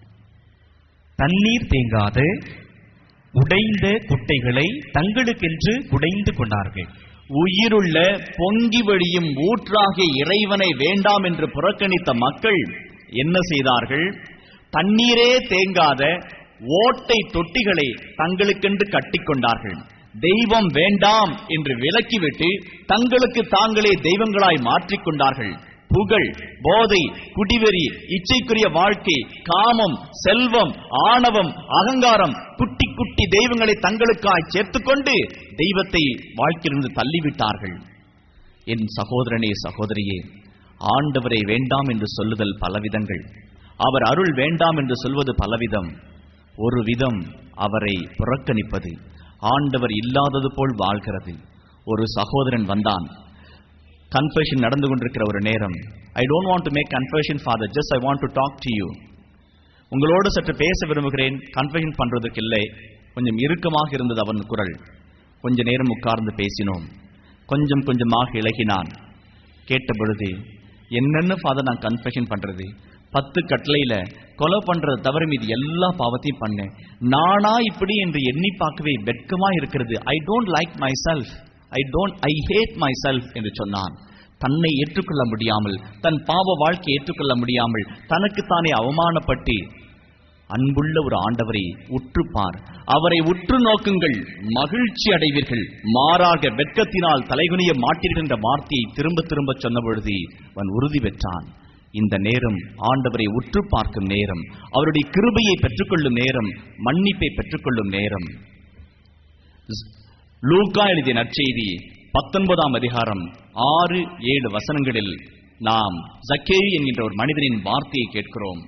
தண்ணீர் தேங்காத உடைந்த குட்டைகளை தங்களுக்கென்று குடைந்து கொண்டார்கள்
உயிருள்ள பொங்கி வழியும் ஊற்றாகிய இறைவனை வேண்டாம் என்று புறக்கணித்த மக்கள் என்ன செய்தார்கள் தண்ணீரே தேங்காத ஓட்டை தொட்டிகளை தங்களுக்கென்று கட்டிக்கொண்டார்கள் தெய்வம் வேண்டாம் என்று விலக்கிவிட்டு தங்களுக்கு தாங்களே தெய்வங்களாய் மாற்றிக்கொண்டார்கள் புகழ் போதை குடிவெறி இச்சைக்குரிய வாழ்க்கை காமம் செல்வம் ஆணவம் அகங்காரம் குட்டி குட்டி தெய்வங்களை தங்களுக்காய் சேர்த்துக்கொண்டு தெய்வத்தை வாழ்க்கையிலிருந்து தள்ளிவிட்டார்கள் என் சகோதரனே சகோதரியே ஆண்டவரை வேண்டாம் என்று சொல்லுதல் பலவிதங்கள் அவர் அருள் வேண்டாம் என்று சொல்வது பலவிதம் ஒரு விதம் அவரை புறக்கணிப்பது ஆண்டவர் இல்லாதது போல் வாழ்கிறது ஒரு சகோதரன் வந்தான் கன்ஃபெஷன் நடந்து கொண்டிருக்கிற ஒரு நேரம் I don't want to make confession father just I want to talk to you உங்களோடு சற்று பேச விரும்புகிறேன் கன்ஃபெஷன் பண்றதுக்கு இல்லை கொஞ்சம் இறுக்கமாக இருந்தது அவன் குரல் கொஞ்ச நேரம் உட்கார்ந்து பேசினோம் கொஞ்சம் கொஞ்சமாக இழகினான் கேட்ட பொழுது என்னென்ன ஃபாதர் நான் கன்ஃபெஷன் பண்றது பத்து கட்டளையில கொலை பண்றது தவிர மீது எல்லா பாவத்தையும் பண்ணேன் நானா இப்படி என்று எண்ணி பார்க்கவே வெட்கமா இருக்கிறது I don't like myself I don't I hate myself என்று சொன்னான் தன்னை ஏற்றுக்கொள்ள முடியாமல் தன் பாவ வாழ்க்கையை ஏற்றுக்கொள்ள முடியாமல் தனக்குத்தானே அவமானப்பட்டு அன்புள்ள ஒரு ஆண்டவரை உற்றுப்பார் அவரை உற்று நோக்குங்கள் மகிழ்ச்சி அடைவீர்கள் மாறாக வெட்கத்தினால் தலைகுனிய மாட்டீர்கள் என்ற வார்த்தையை திரும்ப திரும்ப சொன்ன பொழுது அவன் உறுதி பெற்றான் இந்த நேரம் ஆண்டவரை உற்று பார்க்கும் நேரம் அவருடைய கிருபையை பெற்றுக்கொள்ளும் நேரம் மன்னிப்பை பெற்றுக்கொள்ளும் நேரம் லூக்கா எழுதிய நற்செய்தி பத்தொன்பதாம் அதிகாரம் ஆறு ஏழு வசனங்களில் நாம் ஜக்கேயு என்கின்ற ஒரு மனிதனின் வார்த்தையை கேட்கிறோம்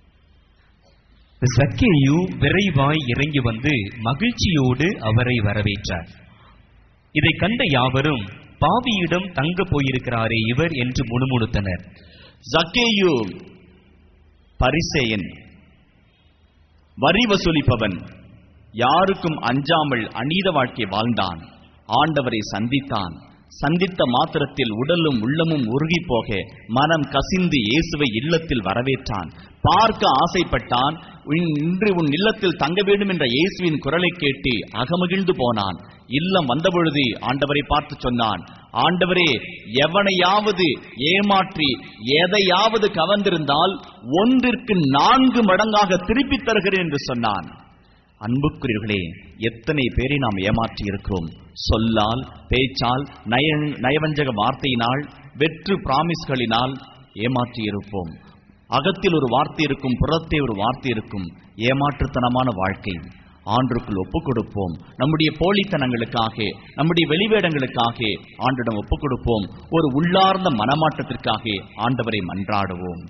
சக்கேயு விரைவாய் இறங்கி வந்து மகிழ்ச்சியோடு அவரை வரவேற்றார் இதை கண்ட யாவரும் பாவியிடம் தங்க போயிருக்கிறாரே இவர் என்று முணுமுணுத்தனர்
ஜக்கேயு பரிசேயன் வரி வசூலிப்பவன் யாருக்கும் அஞ்சாமல் அநீத வாழ்க்கை வாழ்ந்தான் ஆண்டவரை சந்தித்தான் சந்தித்த மாத்திரத்தில் உடலும் உள்ளமும் உருகி போக மனம் கசிந்து இயேசுவை இல்லத்தில் வரவேற்றான் பார்க்க ஆசைப்பட்டான் உன்- இன்று உன் இல்லத்தில் தங்க வேண்டும் என்ற இயேசுவின் குரலை கேட்டு அகமகிழ்ந்து போனான் இல்லம் வந்தபொழுது ஆண்டவரை பார்த்து சொன்னான் ஆண்டவரே எவனையாவது ஏமாற்றி எதையாவது கவர்ந்திருந்தால் ஒன்றிற்கு நான்கு மடங்காக திருப்பித் தருகிறேன் என்று சொன்னான் அன்புக்குரியவர்களே எத்தனை பேரை நாம் ஏமாற்றி இருக்கிறோம் சொல்லால் பேச்சால் நய நயவஞ்சக வார்த்தையினால் வெற்று பிராமிஸ்களினால் ஏமாற்றி இருப்போம் அகத்தில் ஒரு வார்த்தை இருக்கும் புறத்தே ஒரு வார்த்தை இருக்கும் ஏமாற்றுத்தனமான வாழ்க்கை ஆண்டுக்குள் ஒப்புக் கொடுப்போம் நம்முடைய போலித்தனங்களுக்காக நம்முடைய வெளிவேடங்களுக்காக ஆண்டிடம் ஒப்புக் கொடுப்போம் ஒரு உள்ளார்ந்த மனமாற்றத்திற்காக ஆண்டவரை மன்றாடுவோம்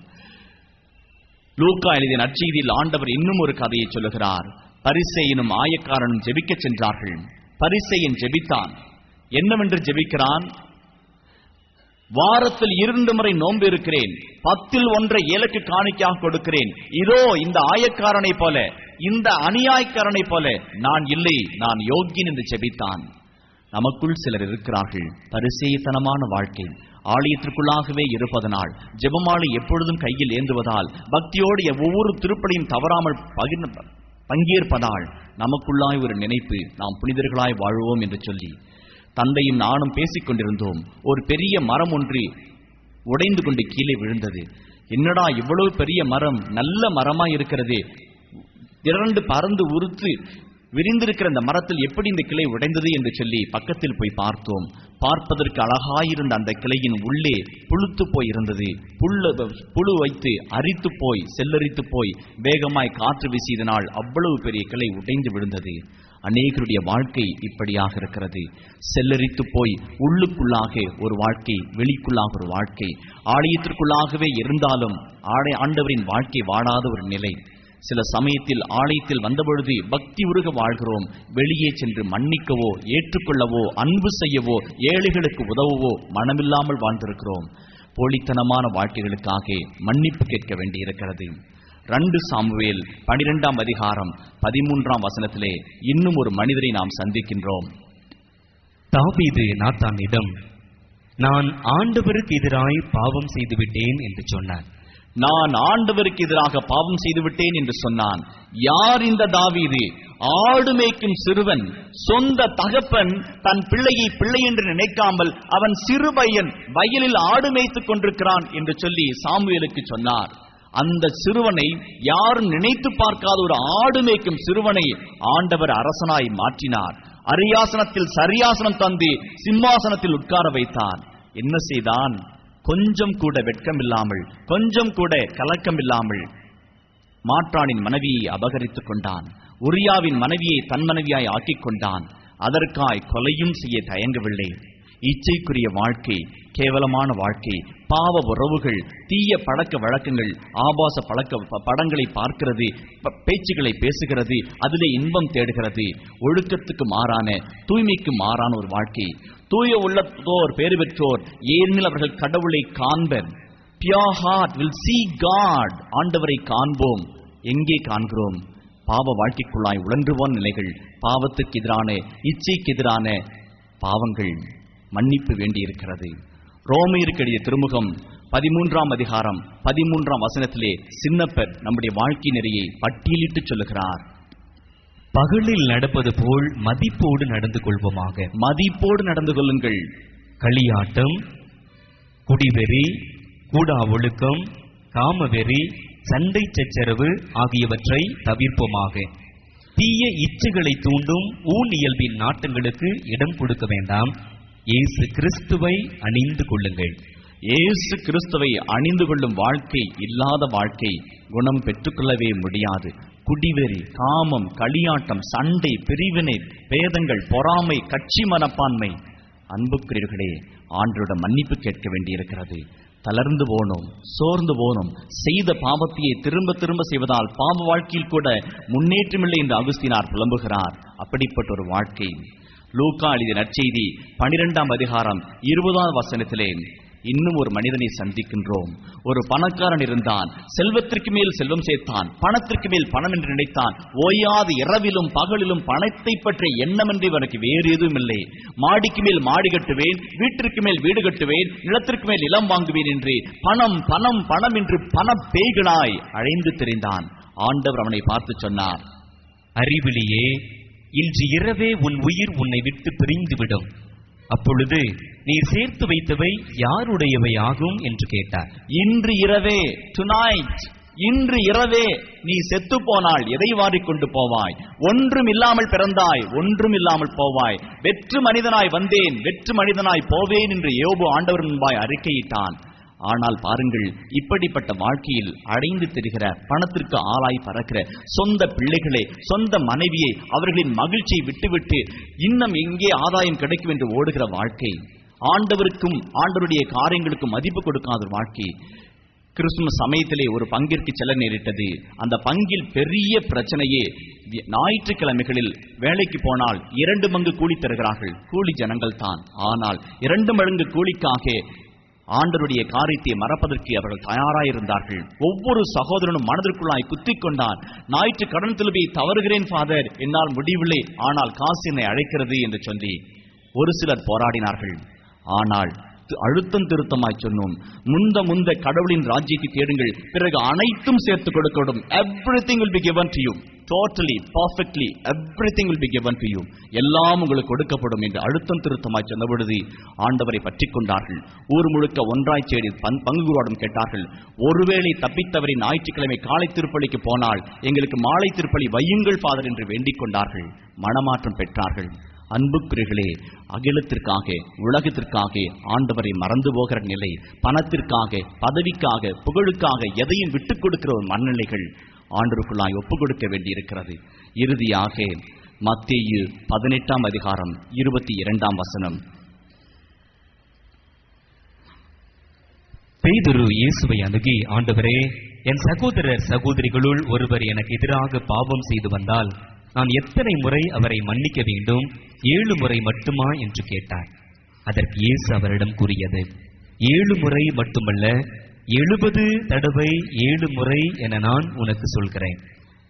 லூக்கா எழுதிய நற்செய்தியில் ஆண்டவர் இன்னும் ஒரு கதையை சொல்லுகிறார் பரிசேயனும் ஆயக்காரனும் ஜெபிக்கச் சென்றார்கள் பரிசேயன் ஜெபித்தான் என்னவென்று ஜெபிக்கிறான் வாரத்தில் இரண்டு முறை நோன்பு இருக்கிறேன் பத்தில் ஒன்றை ஏலக்கு காணிக்கையாக கொடுக்கிறேன் இதோ இந்த ஆயக்காரனை போல இந்த அநியாயக்காரனை போல நான் இல்லை நான் யோக்கியன் என்று ஜெபித்தான் நமக்குள் சிலர் இருக்கிறார்கள் பரிசேயத்தனமான வாழ்க்கை ஆலயத்திற்குள்ளாகவே இருப்பதனால் ஜெபமாலை எப்பொழுதும் கையில் ஏந்துவதால் பக்தியோடு ஒவ்வொரு திருப்பலியும் தவறாமல் பகிர்ந்து பங்கேற்பதால் நமக்குள்ளாய் ஒரு நினைப்பு நாம் புனிதர்களாய் வாழ்வோம் என்று சொல்லி தந்தையும் நானும் பேசிக் கொண்டிருந்தோம் ஒரு பெரிய மரம் ஒன்று உடைந்து கொண்டு கீழே விழுந்தது என்னடா இவ்வளவு பெரிய மரம் நல்ல மரமா இருக்கிறது இரண்டு பறந்து உறுத்து விரிந்திருக்கிற அந்த மரத்தில் எப்படி இந்த கிளை உடைந்தது என்று சொல்லி பக்கத்தில் போய் பார்த்தோம் பார்ப்பதற்கு அழகாயிருந்த அந்த கிளையின் உள்ளே புழுத்து போய் இருந்தது புல்லு புழு வைத்து அரித்து போய் செல்லரித்து போய் வேகமாய் காற்று வீசியதனால் அவ்வளவு பெரிய கிளை உடைந்து விழுந்தது அநேகருடைய வாழ்க்கை இப்படியாக இருக்கிறது செல்லரித்து போய் உள்ளுக்குள்ளாக ஒரு வாழ்க்கை வெளிக்குள்ளாக ஒரு வாழ்க்கை ஆலயத்திற்குள்ளாகவே இருந்தாலும் ஆடை ஆண்டவரின் வாழ்க்கை வாடாத ஒரு நிலை சில சமயத்தில் ஆலயத்தில் வந்தபொழுது பக்தி உருக வாழ்கிறோம் வெளியே சென்று மன்னிக்கவோ ஏற்றுக்கொள்ளவோ அன்பு செய்யவோ ஏழைகளுக்கு உதவவோ மனமில்லாமல் வாழ்ந்திருக்கிறோம் போலித்தனமான வாழ்க்கைகளுக்காக மன்னிப்பு கேட்க வேண்டியிருக்கிறது ரெண்டு சாமுவேல் பனிரெண்டாம் அதிகாரம் பதிமூன்றாம் வசனத்திலே இன்னும் ஒரு மனிதரை நாம் சந்திக்கின்றோம்
தாவீது நாத்தானிடம் நான் ஆண்டவருக்கு எதிராய் பாவம் செய்துவிட்டேன் என்று சொன்னான்
நான் ஆண்டவருக்கு எதிராக பாவம் செய்து விட்டேன் என்று சொன்னான் யார் இந்த தாவீது ஆடு மேய்க்கும் சிறுவன் சொந்த தகப்பன் தன் பிள்ளையை பிள்ளை என்று நினைக்காமல் அவன் சிறு பையன் வயலில் ஆடு மேய்த்துக் கொண்டிருக்கிறான் என்று சொல்லி சாமுவேலுக்கு சொன்னார் அந்த சிறுவனை யாரும் நினைத்து பார்க்காத ஒரு ஆடு மேய்க்கும் சிறுவனை ஆண்டவர் அரசனாய் மாற்றினார் அரியாசனத்தில் சரியாசனம் தந்து சிம்மாசனத்தில் உட்கார வைத்தான் என்ன செய்தான் கொஞ்சம் கூட வெட்கம் இல்லாமல் கொஞ்சம் கூட கலக்கம் இல்லாமல் மாற்றானின் மனைவியை அபகரித்துக் கொண்டான் உரியாவின் மனைவியை தன் மனைவியாய் ஆக்கிக் கொண்டான் அதற்காய் கொலையும் செய்ய தயங்கவில்லை இச்சைக்குரிய வாழ்க்கை கேவலமான வாழ்க்கை பாவ உறவுகள் தீய பழக்க வழக்கங்கள் ஆபாச பழக்க ப- படங்களை பார்க்கிறது ப- பேச்சுகளை பேசுகிறது அதிலே இன்பம் தேடுகிறது ஒழுக்கத்துக்கு மாறான தூய்மைக்கு மாறான ஒரு வாழ்க்கை தூய உள்ளத்தோர் பேறு பெற்றோர் ஏனெனில் அவர்கள் கடவுளை காண்பர் pure heart will see God ஆண்டவரை காண்போம் எங்கே காண்கிறோம் பாவ வாழ்க்கைக்குள்ளாய் உழன்றுவோன் நிலைகள் பாவத்துக்கு எதிரான இச்சைக்கு எதிரான பாவங்கள் மன்னிப்பு வேண்டியிருக்கிறது ரோமையருக்கு எழுதிய திருமுகம் பதிமூன்றாம் அதிகாரம் பதிமூன்றாம் வசனத்திலே சின்னப்பர் நம்முடைய வாழ்க்கை நெறியை பட்டியலிட்டு சொல்லுகிறார்
பகலில் நடப்பது போல் மதிப்போடு நடந்து கொள்வோமாக
மதிப்போடு நடந்து கொள்ளுங்கள்
களியாட்டம் குடிவெறி கூடா ஒழுக்கம் காமவெறி சண்டை சச்சரவு ஆகியவற்றை தவிர்ப்போமாக தீய இச்சைகளை தூண்டும் ஊன் இயல்பின் நாட்டங்களுக்கு இடம் கொடுக்க வேண்டாம் இயேசு கிறிஸ்துவை அணிந்து கொள்ளுங்கள்
இயேசு கிறிஸ்துவை அணிந்து கொள்ளும் வாழ்க்கை இல்லாத வாழ்க்கை குணம் பெற்றுக்கொள்ளவே முடியாது குடிவெறி காமம் களியாட்டம் சண்டை பிரிவினை பேதங்கள் பொறாமை கட்சி மனப்பான்மை அன்புக்குரியவர்களே ஆண்டோட மன்னிப்பு கேட்க வேண்டியிருக்கிறது தளர்ந்து போனோம் சோர்ந்து போனோம் செய்த பாவத்தையே திரும்ப திரும்ப செய்வதால் பாவ வாழ்க்கையில் கூட முன்னேற்றமில்லை என்று அகுஸ்தினார் புலம்புகிறார் அப்படிப்பட்ட ஒரு வாழ்க்கை லூக்கா எழுதிய நற்செய்தி பனிரெண்டாம் அதிகாரம் இருபதாவது வசனத்திலே இன்னும் ஒரு மனிதனை சந்திக்கின்றோம் ஒரு பணக்காரன் இருந்தான் செல்வத்திற்கு மேல் செல்வம் சேர்த்தான் பணத்திற்கு மேல் பணம் என்று நினைத்தான் ஓயாது இரவிலும் பகலிலும் பணத்தை பற்றிய எண்ணமின்றி இவனுக்கு வேறு எதுவும் இல்லை மாடிக்கு மேல் மாடி கட்டுவேன் வீட்டிற்கு மேல் வீடு கட்டுவேன் நிலத்திற்கு மேல் நிலம் வாங்குவேன் என்று பணம் பணம் பணம் என்று பண பேய்களாய் அழைந்து திரிந்தான் ஆண்டவர் அவனை பார்த்து சொன்னார்
அறிவிலியே இன்று இரவே உன் உயிர் உன்னை விட்டு பிரிந்துவிடும் அப்பொழுது நீர் சேர்த்து வைத்தவை யாருடையவை ஆகும் என்று கேட்டார்
இன்று இரவே டுநைட் இன்று இரவே நீ செத்து போனால் எதை வாரிக்கொண்டு போவாய் ஒன்றும் இல்லாமல் பிறந்தாய் ஒன்றும் இல்லாமல் போவாய் வெற்று மனிதனாய் வந்தேன் வெற்று மனிதனாய் போவேன் என்று யோபு ஆண்டவர் முன்பாய் அறிக்கையிட்டான் ஆனால் பாருங்கள் இப்படிப்பட்ட வாழ்க்கையில் அடைந்து திரிகிற பணத்திற்கு ஆளாய் பறக்கிற சொந்த பிள்ளைகளை சொந்த மனைவியை அவர்களின் மகிழ்ச்சியை விட்டுவிட்டு இன்னும் எங்கே ஆதாயம் கிடைக்கும் என்று ஓடுகிற வாழ்க்கை ஆண்டவருக்கும் ஆண்டவருடைய காரியங்களுக்கும் மதிப்பு கொடுக்காத ஒரு வாழ்க்கை கிறிஸ்துமஸ் சமயத்திலே ஒரு பங்கிற்கு செல்ல நேரிட்டது அந்த பங்கில் பெரிய பிரச்சனையே வி- ஞாயிற்றுக்கிழமைகளில் வேலைக்கு போனால் இரண்டு பங்கு கூலி தருகிறார்கள் கூலி ஜனங்கள் தான் ஆனால் இரண்டு மடங்கு கூலிக்காக ஆண்டவருடைய காரியத்தை மறப்பதற்கு அவர்கள் தயாராயிருந்தார்கள் ஒவ்வொரு சகோதரனும் மனதிற்குள்ளாய் குத்திக் கொண்டான் ஞாயிற்று கடன் திருப்பி தவறுகிறேன் ஃபாதர் என்னால் முடியவில்லை ஆனால் காசு என்னை அழைக்கிறது என்று சொல்லி ஒரு சிலர் போராடினார்கள் ஆனால் தி- அழுத்தம் திருத்தமாய் சொன்னோம் முந்த முந்த கடவுளின் ராஜ்யத்தை தேடுங்கள் பிறகு அனைத்தும் சேர்த்து கொடுக்கப்படும் everything will be given to you totally perfectly everything will be given to you எல்லாம் உங்களுக்கு கொடுக்கப்படும் என்று அழுத்தம் திருத்தமாய் சொன்ன பொழுது ஆண்டவரை பற்றிக் கொண்டார்கள் ஊர் முழுக்க ஒன்றாய் சேடி பங்- பங்குகுருவாடம் கேட்டார்கள் ஒருவேளை தப்பித்தவரை ஞாயிற்றுக்கிழமை காலை திருப்பலிக்கு போனால் எங்களுக்கு மாலை திருப்பலி வையுங்கள் ஃபாதர் என்று வேண்டிக் கொண்டார்கள் மனமாற்றம் பெற்றார்கள் அன்புக்குறிகளே அகிலத்திற்காக உலகத்திற்காக ஆண்டவரை மறந்து போகிற நிலை பணத்திற்காக பதவிக்காக புகழுக்காக எதையும் விட்டுக் கொடுக்கிற ஒரு மனநிலைகள் ஆண்டருக்குள்ளாய் ஒப்புக் கொடுக்க வேண்டியிருக்கிறது இறுதியாக மத்தேயு பதினெட்டாம் அதிகாரம் இருபத்தி இரண்டாம் வசனம்
பேதுரு இயேசுவை அணுகி ஆண்டவரே என் சகோதரர் சகோதரிகளுள் ஒருவர் எனக்கு எதிராக பாவம் செய்து வந்தால் நான் எத்தனை முறை அவரை மன்னிக்க வேண்டும் ஏழு முறை மட்டுமா என்று கேட்டார் அதற்கு இயேசு அவரிடம் கூறியது ஏழு முறை மட்டுமல்ல எழுபது தடவை ஏழு முறை என நான் உனக்கு சொல்கிறேன்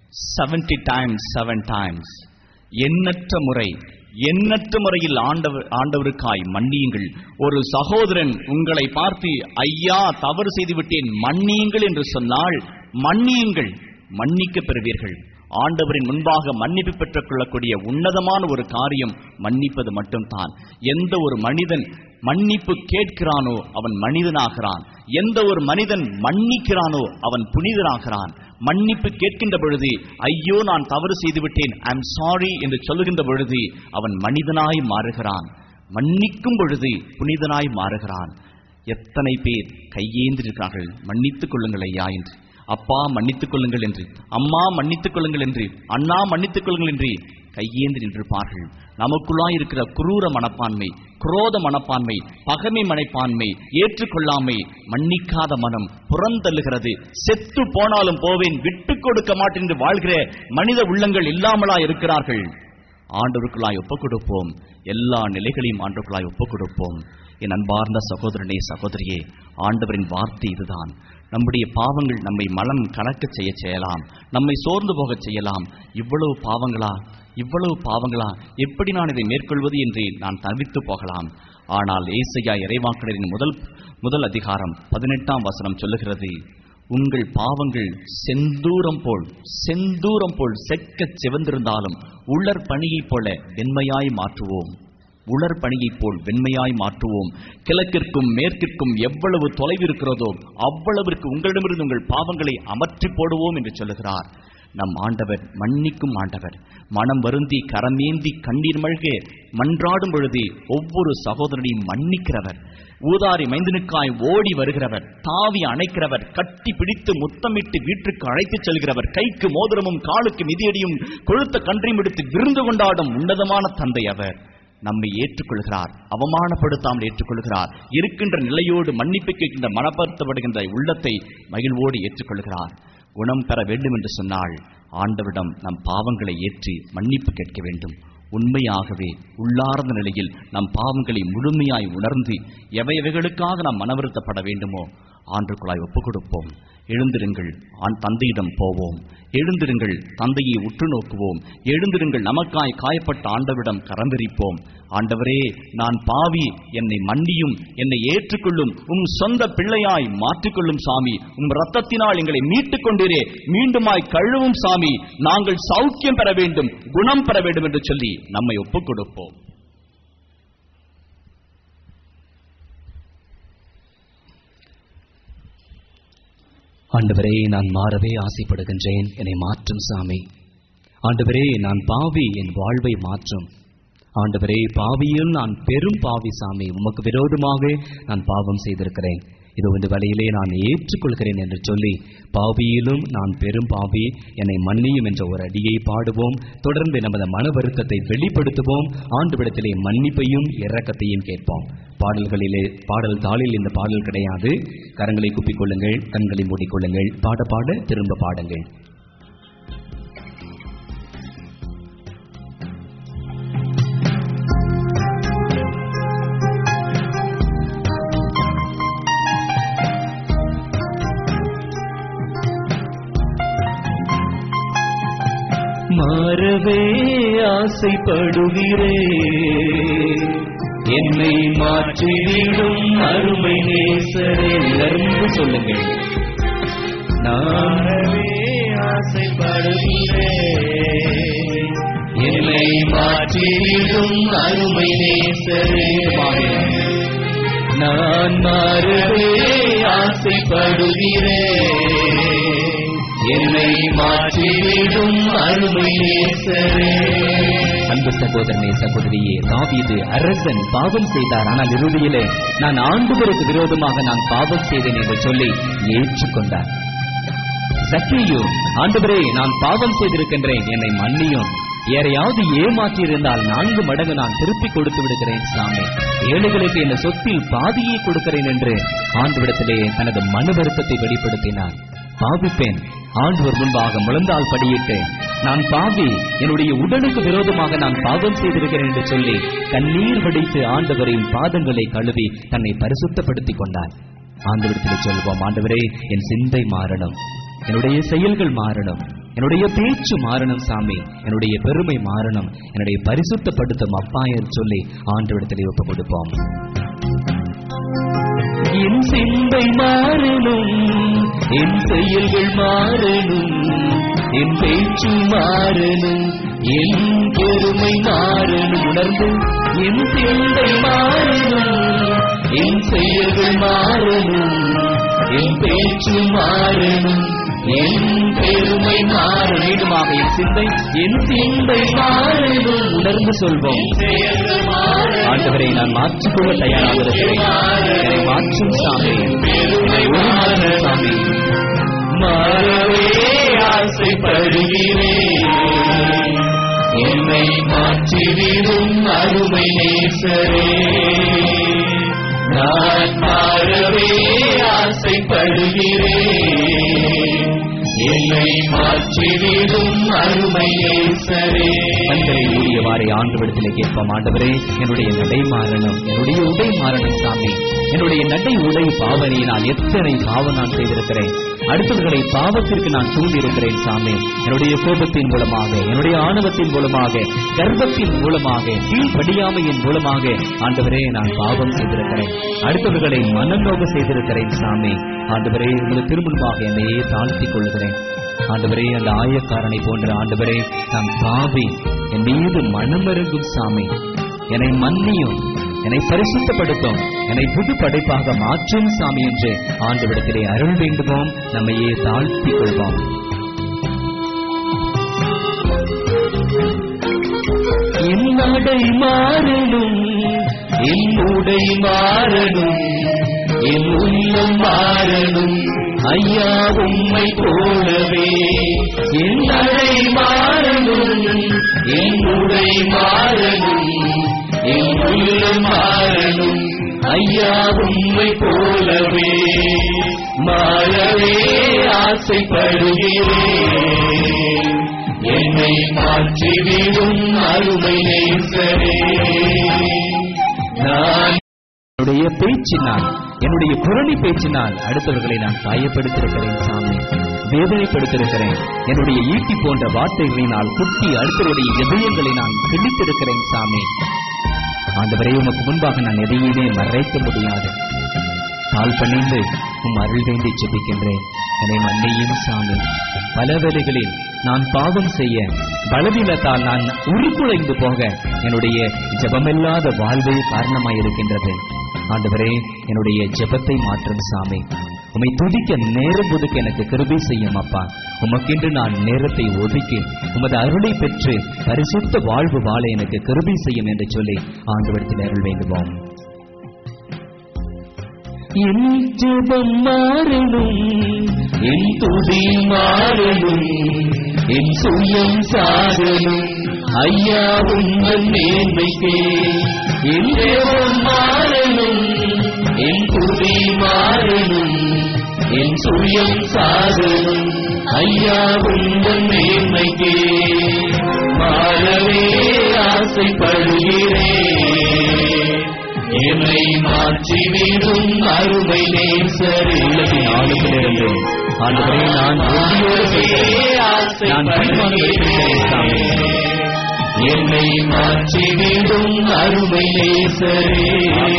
70 டைம்ஸ் செவன் டைம்ஸ் எண்ணற்ற முறை எண்ணற்ற முறையில் ஆண்டவர் ஆண்டவருக்காய் மன்னியுங்கள் ஒரு சகோதரன் உங்களை பார்த்து ஐயா தவறு செய்து விட்டேன் மன்னியுங்கள் என்று சொன்னால் மன்னியுங்கள் மன்னிக்க பெறுவீர்கள் ஆண்டவரின் முன்பாக மன்னிப்பு பெற்றுக் கொள்ளக்கூடிய உன்னதமான ஒரு காரியம் மன்னிப்பது மட்டும்தான் எந்த ஒரு மனிதன் மன்னிப்பு கேட்கிறானோ அவன் மனிதனாகிறான் எந்த ஒரு மனிதன் மன்னிக்கிறானோ அவன் புனிதனாகிறான் மன்னிப்பு கேட்கின்ற பொழுது ஐயோ நான் தவறு செய்து விட்டேன் ஐ அம் சாரி என்று சொல்லுகின்ற பொழுது அவன் மனிதனாய் மாறுகிறான் மன்னிக்கும் பொழுது புனிதனாய் மாறுகிறான் எத்தனை பேர் கையேந்திருக்கிறார்கள் மன்னித்துக் கொள்ளுங்கள் ஐயா என்று அப்பா மன்னித்துக் கொள்ளுங்கள் என்று அம்மா மன்னித்துக் கொள்ளுங்கள் என்று அண்ணா மன்னித்துக் கொள்ளுங்கள் என்று கையேந்தி நின்றிருப்பார்கள் நமக்குள்ளாய் இருக்கிற குரூர மனப்பான்மை குரோத மனப்பான்மை பகைமை மனப்பான்மை ஏற்றுக்கொள்ளாமை மன்னிக்காத மனம் புறந்தள்ளுகிறது செத்து போனாலும் போவேன் விட்டுக் கொடுக்க மாட்டேன் என்று வாழ்கிற மனித உள்ளங்கள் இல்லாமலா இருக்கிறார்கள் ஆண்டவருக்குள்ளாய் ஒப்புக் கொடுப்போம் எல்லா நிலைகளையும் ஆண்டவருக்குள்ளாய் ஒப்புக் கொடுப்போம் என் அன்பார்ந்த சகோதரனே சகோதரியே ஆண்டவரின் வார்த்தை இதுதான் நம்முடைய பாவங்கள் நம்மை மலம் கலக்கச் செய்ய செய்யலாம் நம்மை சோர்ந்து போகச் செய்யலாம் இவ்வளவு பாவங்களா இவ்வளவு பாவங்களா எப்படி நான் இதை மேற்கொள்வது என்று நான் தவித்து போகலாம் ஆனால் ஏசையா இறைவாக்கினரின் முதல் முதல் அதிகாரம் பதினெட்டாம் வசனம் சொல்லுகிறது உங்கள் பாவங்கள் செந்தூரம் போல் செந்தூரம் போல் செக்கச் சிவந்திருந்தாலும் உலர் பணியைப் போல வெண்மையாய் மாற்றுவோம் உலர் பணியைப் போல் வெண்மையாய் மாற்றுவோம் கிழக்கிற்கும் மேற்கிற்கும் எவ்வளவு தொலைவு இருக்கிறதோ அவ்வளவிற்கு உங்களிடமிருந்து உங்கள் பாவங்களை அமற்றி போடுவோம் என்று சொல்லுகிறார் நம் ஆண்டவர் மன்னிக்கும் ஆண்டவர் மனம் வருந்தி கரமேந்தி கண்ணீர் மழ்க மன்றாடும் பொழுது ஒவ்வொரு சகோதரனையும் மன்னிக்கிறவர் ஊதாரி மைந்தனுக்காய் ஓடி வருகிறவர் தாவி அணைக்கிறவர் கட்டி பிடித்து முத்தமிட்டு வீட்டுக்கு அழைத்துச் செல்கிறவர் கைக்கு மோதிரமும் காலுக்கு மிதியடியும் கொழுத்த கன்றையும் எடுத்து விருந்து கொண்டாடும் உன்னதமான தந்தை அவர் நம்மை ஏற்றுக்கொள்கிறார் அவமானப்படுத்தாமல் ஏற்றுக்கொள்கிறார் இருக்கின்ற நிலையோடு மன்னிப்பு கேட்கின்ற மனப்படுத்தப்படுகின்ற உள்ளத்தை மகிழ்வோடு ஏற்றுக்கொள்கிறார் குணம் பெற வேண்டும் என்று சொன்னால் ஆண்டவிடம் நம் பாவங்களை ஏற்றி மன்னிப்பு கேட்க வேண்டும் உண்மையாகவே உள்ளார்ந்த நிலையில் நம் பாவங்களை முழுமையாய் உணர்ந்து எவையவைகளுக்காக நாம் மனவருத்தப்பட வேண்டுமோ ஆண்டுக்குள்ளாய் ஒப்புக் கொடுப்போம் எழுந்திருங்கள் ஆண் தந்தையிடம் போவோம் எழுந்திருங்கள் தந்தையை உற்று நோக்குவோம் எழுந்திருங்கள் நமக்காய் காயப்பட்ட ஆண்டவிடம் கரந்தரிப்போம் ஆண்டவரே நான் பாவி என்னை மன்னியும் என்னை ஏற்றுக்கொள்ளும் உம் சொந்த பிள்ளையாய் மாற்றிக்கொள்ளும் சாமி உம் ரத்தத்தினால் எங்களை மீட்டுக் கொண்டீரே மீண்டுமாய் கழுவும் சாமி நாங்கள் சௌக்கியம் பெற வேண்டும் குணம் பெற வேண்டும் என்று சொல்லி நம்மை ஒப்புக் கொடுப்போம்
ஆண்டவரே நான் மாறவே ஆசைப்படுகின்றேன் என்னை மாற்றும் சாமி ஆண்டவரே நான் பாவி என் வாழ்வை மாற்றும் ஆண்டவரே பாவியில் நான் பெரும் பாவி சாமி உமக்கு விரோதமாக நான் பாவம் செய்திருக்கிறேன் இது இந்த வழியிலே நான் ஏற்றுக்கொள்கிறேன் என்று சொல்லி பாவியிலும் நான் பெரும் பாவி என்னை மன்னியும் என்ற ஒரு அடியை பாடுவோம் தொடர்ந்து நமது மன வருத்தத்தை வெளிப்படுத்துவோம் ஆண்டுவிடத்திலே மன்னிப்பையும் இரக்கத்தையும் கேட்போம் பாடல்களிலே பாடல் தாளில் இந்த பாடல் கிடையாது கரங்களை குப்பிக்கொள்ளுங்கள் கண்களை மூடிக்கொள்ளுங்கள் பாட பாட திரும்ப பாடுங்கள் மாறவே ஆசைப்படுகிறே என்னை மாற்றிவிடும் அருமை நேசரே நர்ந்து சொல்லுங்கள் நானவே ஆசைப்படுகிறே என்னை மாற்றிவிடும் அருமை நேசரே நான் மாறவே ஆசைப்படுகிறேன் என்னை மாற்றிவிடும் அருமை நேசரே அன்பு சகோதரனே சகோதரியே தாவீது அரசன் பாவம் செய்தார் ஆனால் இறுதியிலே நான் ஆண்டவருக்கு விரோதமாக நான் பாவம் செய்தேன் என்று சொல்லி ஏற்றுக்கொண்டார் சக்கியும் ஆண்டவரே நான் பாவம் செய்திருக்கின்றேன் என்னை மன்னியும் யாரையாவது ஏமாற்றி இருந்தால் நான்கு மடங்கு நான் திருப்பி கொடுத்து விடுகிறேன் சாமி ஏழைகளுக்கு இந்த சொத்தில் பாதியை கொடுக்கிறேன் என்று ஆண்டவிடத்திலே தனது மனு வருத்தத்தை வெளிப்படுத்தினார் பாவிப்பேன் ஆண்டவர் முன்பாக முழந்தால் படியிட்டேன் நான் பாவி என்னுடைய உடலுக்கு விரோதமாக நான் பாவம் செய்திருக்கிறேன் என்று சொல்லி கண்ணீர் வடித்து ஆண்டவரின் பாதங்களை கழுவி தன்னை பரிசுத்தப்படுத்திக் கொண்டார் ஆண்டவரிடத்தில் சொல்வோம் ஆண்டவரே என் சிந்தை மாறணும் என்னுடைய செயல்கள் மாறணும் என்னுடைய பேச்சு மாறணும் சாமி என்னுடைய பெருமை மாறணும் என்னுடைய பரிசுத்தப்படுத்தும் அப்பாயர் சொல்லி ஆண்டவரிடத்தில் ஒப்பு கொடுப்போம் என் சிந்தை மாறணும் என் செயல்கள் மாறணும் என் பேச்சு மாறணும் என் பெருமை மாறணும் உணர்ந்து என் சிந்தை மாறணும் என் செயல்கள் மாறணும் என் பேச்சு மாறணும் என் பெருமை மாறும் மீண்டுமாக என் சிந்தை என் சிந்தை மாறணும் உணர்ந்து சொல்வோம் ஆண்டவரை நான் மாற்றிக்கொள்ள தயாராக இருக்கிறேன் என்னை மாற்றும் சாமி என்னை உருமாற்றும் சாமி மாறவே ஆசைப்படுகிறேன் என்னை மாற்றிவிடும் அருமை நேசரே நான் மாறவே ஆசைப்படுகிறேன் என்னை மாற்றிவிடும் அருமை நேசரே கண்களை மூடியவாறே ஆண்டவரிடத்திலே கேட்போம் ஆண்டவரே என்னுடைய நடை மாறணும் என்னுடைய உடை மாறணும் சாமி என்னுடைய நடை உடை பாவனையினால் எத்தனை பாவம் நான் செய்திருக்கிறேன் அடுத்தவர்களை பாவத்திற்கு நான் தூண்டியிருக்கிறேன் சாமி என்னுடைய கோபத்தின் மூலமாக என்னுடைய ஆணவத்தின் மூலமாக கர்ப்பத்தின் மூலமாக கீழ்படியாமையின் மூலமாக ஆண்டவரே நான் பாவம் செய்திருக்கிறேன் அடுத்தவர்களை மனநோக செய்திருக்கிறேன் சாமி ஆண்டவரே உங்களை திருமுன்பாக என்னையே தாழ்த்திக் கொள்கிறேன் ஆண்டவரே அந்த ஆயக்காரனை போன்ற ஆண்டவரே நான் பாவி என் மீது மனமிறங்கும் சாமி என்னை மன்னியும் என்னை பரிசுத்தப்படுத்தும் என்னை புது படைப்பாக மாற்றும் சாமி என்று ஆண்டவிடத்திலே அருள் வேண்டுவோம் நம்மையே தாழ்த்திக் கொள்வோம் என் நடை மாறணும் என் உடை மாறணும் என் உள்ளம் மாறணும் ஐயா உம்மை போலவே என் நடை மாறணும் என் உடை மாறணும் என் உள்ளம் மாறணும் ஐயா உம்மை போலவே மாறவே ஆசைப்படுகிறேன் என்னை மாற்றிவிடும் அருமை நேசரே நான் என்னுடைய பேச்சினால் என்னுடைய புரணி பேச்சினால் அடுத்தவர்களை நான் காயப்படுத்திருக்கிறேன் சாமி வேதனைப்படுத்திருக்கிறேன் என்னுடைய ஈட்டி போன்ற வார்த்தைகளினால் குட்டி அடுத்தவருடைய இதயங்களை நான் கிழித்திருக்கிறேன் சாமி ஆண்டவரே உமக்கு முன்பாக நான் எதையுமே மறைக்க முடியாது கால் பணிந்து உம் அருள் வேண்டி ஜெபிக்கின்றேன் என்னை மன்னியும் சாமி பல வேளைகளில் நான் பாவம் செய்ய பலவீனத்தால் நான் உருக்குலைந்து போக என்னுடைய ஜெபமில்லாத வாழ்வே காரணமாயிருக்கின்றது ஆண்டவரே என்னுடைய ஜெபத்தை மாற்றும் சாமி உம்மை துதிக்க நேரம் ஒதுக்க எனக்கு கிருபை செய்யும் அப்பா உமக்கென்று நான் நேரத்தை ஒதுக்கி உமது அருளை பெற்று பரிசுத்த வாழ்வு வாழ எனக்கு கிருபை செய்யும் என்று சொல்லி ஆண்டவரத்தில் அருள் வேண்டுவோம் என் ஜெபம் மாறணும் என் துதி மாறணும் என் சுயம் சாகணும் ஐயா உங்கள் மேன்மைக்கே என் ஜெபம் மாறணும் என் துதி மாறணும் என் சுயம் சாகணும் ஐயா உங்கள் மேன்மைக்கே மாறவே ஆசைப்படுகிறேன் என்னை மாற்றிவிடும் அருமை நேசரே உலகின் ஆளுகளிலிருந்து ஆண்டவரே நான் உறுதியோடு சொல்கிறேன் நான் தீர்மானம் எடுத்திருக்கிறேன் சாமி என்னை மாற்றிவிடும் அருமை நேசரே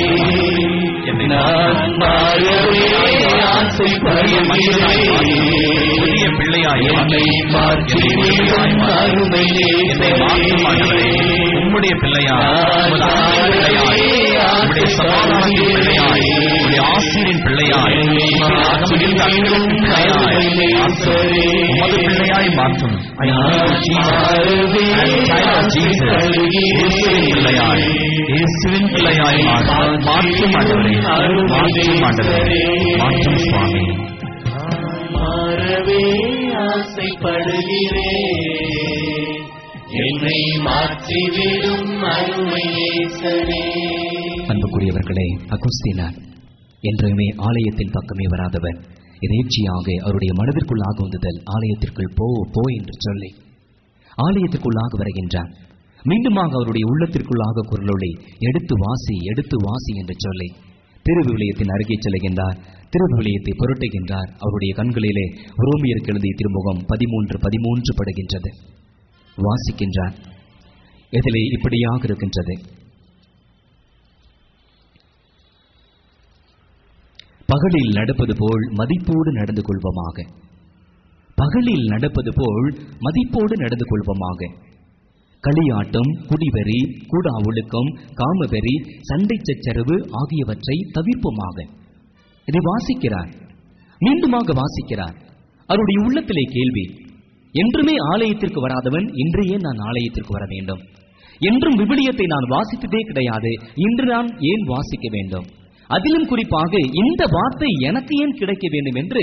நான் மாறவே ஆசைப்படுகிறேன்
புதிய பிள்ளையாய்
என்னை மாற்றிவிடும் அருமை
என்னை மாற்றும் ஆண்டவரே
நேசரே
உம்முடைய பிள்ளையாய் உமது அன்பின் பிள்ளையாய் உம்முடைய சமாதானத்தின் பிள்ளையாய் உம்முடைய ஆசிரியின் பிள்ளையாய் அகமகிழ்ந்த அன்பின் பிள்ளையாய் மாற்றும். உமது பிள்ளையாய் மாற்றும் I need Jesus. I'm a child of Jesus. இயேசுவின் பிள்ளையாய் இயேசுவின் பிள்ளையாய் மாற்றும். மாற்றும் ஆண்டவரே மாற்றும் ஆண்டவரே மாற்றும் சுவாமி
மாறவே ஆசைப்படுகிறேன் என்னை மாற்றிவிடும் அருமையேசனே
அன்புக்குரியவர்களே அகுஸ்தினார் என்றுமே ஆலயத்தின் பக்கமே வராதவர் எதேச்சியாக அவருடைய மனதிற்குள்ளாக உந்துதல் ஆலயத்திற்குள் போ போ என்று சொல்லி ஆலயத்திற்குள்ளாக வருகின்றார் மீண்டுமாக அவருடைய உள்ளத்திற்குள்ளாக குரலொளி எடுத்து வாசி எடுத்து வாசி என்று சொல்லி திருவிவிலியத்தின் அருகே செல்கின்றார் திருவிவிலியத்தை புரட்டுகின்றார் அவருடைய கண்களிலே ரோமியருக்கு எழுதிய திருமுகம் பதிமூன்று பதிமூன்று படுகின்றது வாசிக்கின்றார் இதிலே இப்படியாக இருக்கின்றது பகலில் நடப்பது போல் மதிப்போடு நடந்து கொள்வோமாக பகலில் நடப்பது போல் மதிப்போடு நடந்து கொள்வோமாக களியாட்டம் குடிவெறி கூடா ஒழுக்கம் காமவெறி சண்டை சச்சரவு ஆகியவற்றை தவிர்ப்போமாக இதை வாசிக்கிறார் மீண்டுமாக வாசிக்கிறார் அவருடைய உள்ளத்திலே கேள்வி என்றுமே ஆலயத்திற்கு வராதவன் இன்றையே நான் ஆலயத்திற்கு வர வேண்டும் என்றும் விவிலியத்தை நான் வாசித்ததே கிடையாது இன்று நான் ஏன் வாசிக்க வேண்டும் அதிலும் குறிப்பாக இந்த வார்த்தை எனக்கு ஏன் கிடைக்க வேண்டும் என்று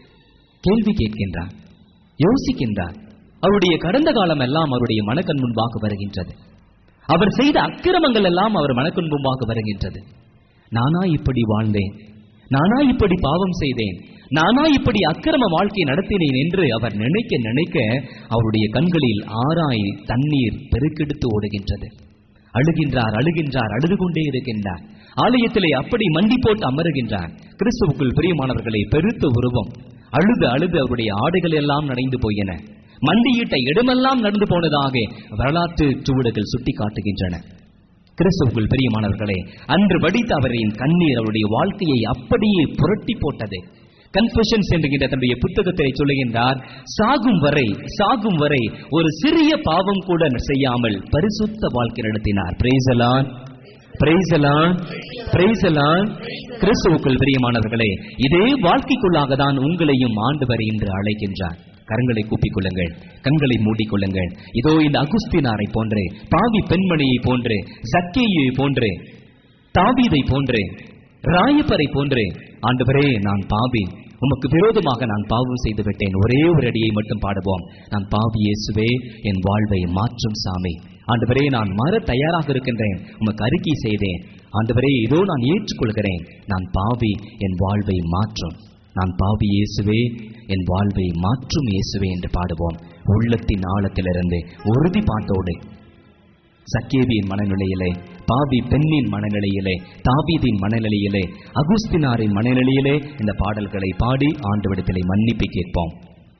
கேள்வி கேட்கின்றார் யோசிக்கின்றார் அவருடைய கடந்த காலம் எல்லாம் அவருடைய மனக்கண் முன்பாக வருகின்றது அவர் செய்த அக்கிரமங்கள் எல்லாம் அவர் மனக்கண் முன்பாக வருகின்றது நானா இப்படி வாழ்ந்தேன் நானா இப்படி பாவம் செய்தேன் நானா இப்படி அக்கிரம வாழ்க்கை நடத்தினேன் என்று அவர் நினைக்க நினைக்க அவருடைய கண்களில் ஆராய் தண்ணீர் பெருக்கெடுத்து ஓடுகின்றது அழுகின்றார் அழுகின்றார் அழுது கொண்டே இருக்கின்றார் ஆலயத்திலே அப்படி மண்டி போட்டு அமருகின்றார் கிறிஸ்துவுக்குள் பிரியமானவர்களை பெருத்த உருவம் அழுது அழுது அவருடைய ஆடைகள் எல்லாம் நனைந்து போயின மண்டியிட்ட இடமெல்லாம் நடந்து போனதாக வரலாற்று சுவடுகள் சுட்டி காட்டுகின்றன கிறிஸ்துவுக்குள் பிரியமானவர்களே அன்று வடித்த அவரின் கண்ணீர் அவருடைய வாழ்க்கையை அப்படியே புரட்டி போட்டது கன்ஃபெஷன்ஸ் என்கின்ற தன்னுடைய புத்தகத்தை சொல்லுகின்றார் சாகும் வரை சாகும் வரை ஒரு சிறிய பாவம் கூட செய்யாமல் பரிசுத்த வாழ்க்கை நடத்தினார் பிரேசலான் பிரைசலான் பிரைசலான் கிறிஸ்துவுக்குள் பிரியமானவர்களே இதே வாழ்க்கைக்குள்ளாக தான் உங்களையும் ஆண்டவர் இன்று அழைக்கின்றார் கரங்களை கூப்பிக் கொள்ளுங்கள் கண்களை மூடிக்கொள்ளுங்கள் இதோ இந்த அகுஸ்தினாரை போன்று பாவி பெண்மணியை போன்று சக்கேயை போன்று தாவீதை போன்று ராயப்பரை போன்று ஆண்டவரே நான் பாவி உமக்கு விரோதமாக நான் பாவம் செய்து விட்டேன் ஒரே ஒரு அடியை மட்டும் பாடுவோம் நான் பாவி இயேசுவே என் வாழ்வை மாற்றும் சாமி ஆண்டவரே நான் மாற தயாராக இருக்கின்றேன் உமக்கு அறிக்கை செய்தேன் ஆண்டவரே இதோ நான் ஏற்றுக்கொள்கிறேன் நான் பாவி என் வாழ்வை மாற்றும் நான் பாவி இயேசுவே என் வாழ்வை மாற்றும் இயேசுவே என்று பாடுவோம் உள்ளத்தின் ஆழத்திலிருந்து உறுதிப்பாட்டோடு சக்கேவியின் மனநிலையிலே பாவி பெண்ணின் மனநிலையிலே தாவீதின் மனநிலையிலே அகுஸ்தினாரின் மனநிலையிலே இந்த பாடல்களை பாடி ஆண்டவிடத்திலே மன்னிப்பு கேட்போம்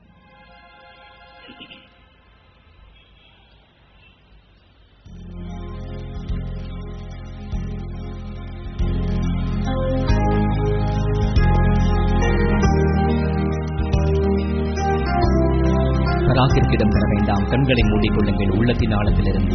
ராக்கிற்கிடம் பெற வேண்டாம் கண்களை மூடிக்கொள்ளுங்கள் உள்ளத்தின் ஆழத்திலிருந்து